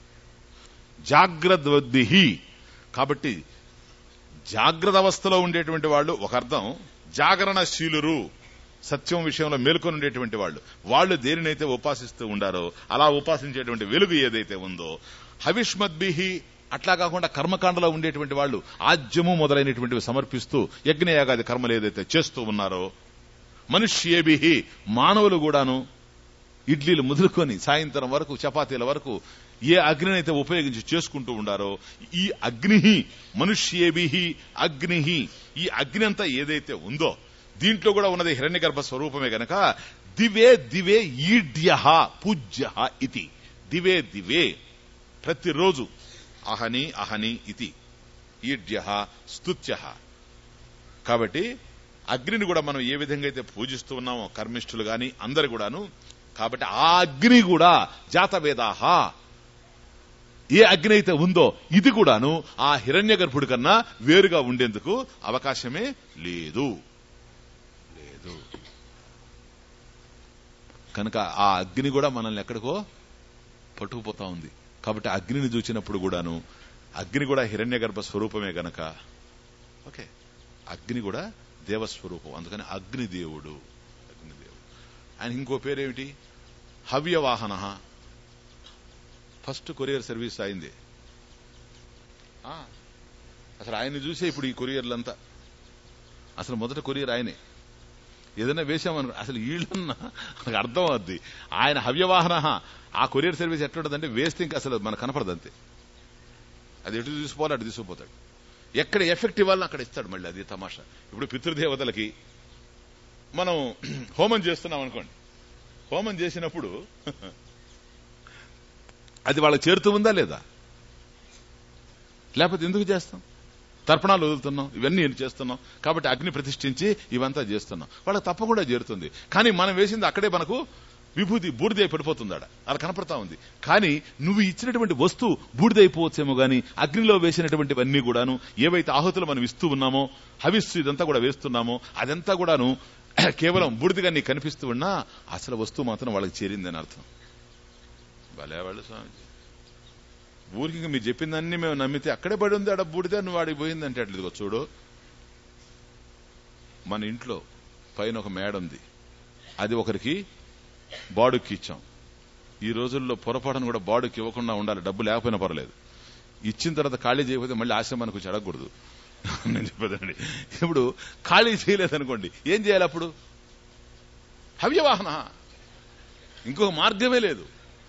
జాగ్రత్త కాబట్టి జాగ్రత్త అవస్థలో ఉండేటువంటి వాళ్ళు ఒక అర్థం జాగరణశీలురు సత్యం విషయంలో మేల్కొని ఉండేటువంటి వాళ్ళు వాళ్ళు దేనినైతే ఉపాసిస్తూ ఉండారో అలా ఉపాసించేటువంటి వెలుగు ఏదైతే ఉందో హవిష్మద్భిహి అట్లా కాకుండా కర్మకాండలో ఉండేటువంటి వాళ్ళు ఆజ్యము మొదలైనటువంటివి సమర్పిస్తూ యజ్ఞయాగాది కర్మలు ఏదైతే చేస్తూ ఉన్నారో మనుష్యేభి మానవులు కూడాను ఇడ్లీలు మొదలుకొని సాయంత్రం వరకు చపాతీల వరకు ఏ అగ్నిని అయితే ఉపయోగించి చేసుకుంటూ ఉండారో ఈ అగ్ని మనుష్యేభి అగ్ని ఈ అగ్ని అంతా ఏదైతే ఉందో దీంట్లో కూడా ఉన్నది హిరణ్య గర్భ స్వరూపమే గనక దివే దివే ఈడ్య పూజ్య ఇది దివే దివే ప్రతిరోజు అహని అహని ఇది ఈడ్య స్తుత్య కాబట్టి అగ్నిని కూడా మనం ఏ విధంగా అయితే పూజిస్తూ ఉన్నామో కర్మిష్ఠులు గాని అందరు కూడాను కాబట్టి ఆ అగ్ని కూడా జాతవేదాహ ఏ అగ్ని అయితే ఉందో ఇది కూడాను ఆ హిరణ్య గర్భుడి కన్నా వేరుగా ఉండేందుకు అవకాశమే లేదు లేదు కనుక ఆ అగ్ని కూడా మనల్ని ఎక్కడికో పట్టుకుపోతా ఉంది కాబట్టి అగ్నిని చూచినప్పుడు కూడాను అగ్ని కూడా హిరణ్య గర్భ స్వరూపమే గనక ఓకే అగ్ని కూడా దేవస్వరూపం అందుకని అగ్నిదేవుడు అగ్నిదేవుడు ఆయన ఇంకో పేరేమిటి హవ్యవాహన ఫస్ట్ కొరియర్ సర్వీస్ అయింది అసలు ఆయన్ని చూసే ఇప్పుడు ఈ కొరియర్లంతా అసలు మొదట కొరియర్ ఆయనే ఏదైనా వేసామనుకో అసలు వీళ్ళన్నా నాకు అర్థం అవుద్ది ఆయన హవ్యవాహన ఆ కొరియర్ సర్వీస్ ఎట్లుంటుందంటే వేస్తే ఇంకా అసలు మనకు కనపడదు అంతే అది ఎటు తీసుకోవాలి అటు తీసుకుపోతాడు ఎక్కడ ఎఫెక్ట్ ఇవ్వాలని అక్కడ ఇస్తాడు మళ్ళీ అది తమాషా ఇప్పుడు పితృదేవతలకి మనం హోమం చేస్తున్నాం అనుకోండి హోమం చేసినప్పుడు అది వాళ్ళకి చేరుతూ ఉందా లేదా లేకపోతే ఎందుకు చేస్తాం తర్పణాలు వదులుతున్నాం ఇవన్నీ చేస్తున్నాం కాబట్టి అగ్ని ప్రతిష్ఠించి ఇవంతా చేస్తున్నాం వాళ్ళకి తప్పకుండా చేరుతుంది కానీ మనం వేసింది అక్కడే మనకు విభూతి బూడిదై పడిపోతుందాడ అలా కనపడతా ఉంది కానీ నువ్వు ఇచ్చినటువంటి వస్తువు బూడిదైపోవచ్చేమో గాని అగ్నిలో వేసినటువంటివన్నీ కూడాను ఏవైతే ఆహుతులు మనం ఇస్తూ ఉన్నామో హవిస్సు ఇదంతా కూడా వేస్తున్నామో అదంతా కూడాను కేవలం బూడిదగా నీకు కనిపిస్తూ ఉన్నా అసలు వస్తువు మాత్రం వాళ్ళకి చేరిందని అర్థం భలే వాళ్ళు స్వామి ఊరికి ఇంక మీరు చెప్పిందన్నీ మేము నమ్మితే అక్కడే పడి ఉంది ఆడ బూడిద నువ్వు వాడికి పోయిందంటే అట్లేదు చూడు మన ఇంట్లో పైన ఒక మేడ ఉంది అది ఒకరికి బాడుకి ఇచ్చాం ఈ రోజుల్లో పొరపాటును కూడా బాడుకి ఇవ్వకుండా ఉండాలి డబ్బు లేకపోయినా పర్లేదు ఇచ్చిన తర్వాత ఖాళీ చేయకపోతే మళ్ళీ ఆశ్రమానికి వచ్చి అడగకూడదు నేను చెప్పదండి ఇప్పుడు ఖాళీ చేయలేదనుకోండి ఏం చేయాలి అప్పుడు హవ్యవాహన ఇంకొక మార్గమే లేదు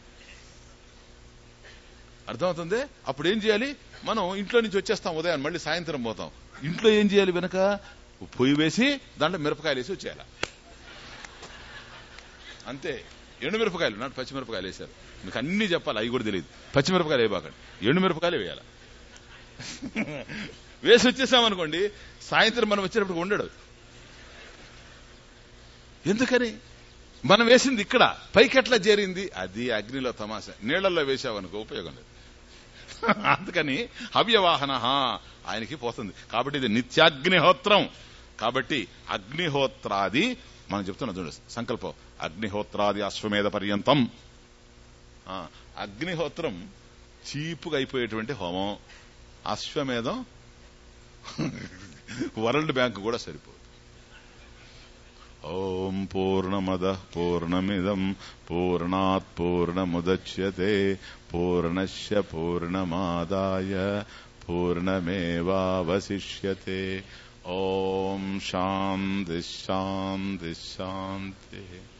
అర్థమవుతుంది అప్పుడు ఏం చేయాలి మనం ఇంట్లో నుంచి వచ్చేస్తాం ఉదయం మళ్ళీ సాయంత్రం పోతాం ఇంట్లో ఏం చేయాలి వెనక పొయ్యి వేసి దాంట్లో మిరపకాయలు వేసి వచ్చేయాలి అంతే ఎండు మిరపకాయలు నాటు పచ్చిమిరపకాయలు వేశారు మీకు అన్ని చెప్పాలి అవి కూడా తెలియదు పచ్చిమిరపకాయలు వేయబాకండి ఎండు మిరపకాయలు వేయాలి వేసి వచ్చేసామనుకోండి సాయంత్రం మనం వచ్చేటప్పుడు ఉండడు ఎందుకని మనం వేసింది ఇక్కడ పైకెట్లా చేరింది అది అగ్నిలో తమాషా నీళ్లలో వేసావనుకో ఉపయోగం లేదు అందుకని హవ్యవాహన ఆయనకి పోతుంది కాబట్టి ఇది నిత్యాగ్నిహోత్రం కాబట్టి అగ్నిహోత్రాది మనం చెప్తున్నాం చూడండి సంకల్పం అగ్నిహోత్రాది అశ్వమేధ పర్యంతం ఆ, అగ్నిహోత్రం చీపుగా అయిపోయేటువంటి హోమం అశ్వమేధం వరల్డ్ బ్యాంక్ కూడా సరిపోదు ఓం పూర్ణమద పూర్ణమిదం పూర్ణాత్ పూర్ణముద్యతే పూర్ణశ పూర్ణమాదాయ పూర్ణమేవావశిష్యతే ఓం శాంతి శాంతి శాంతి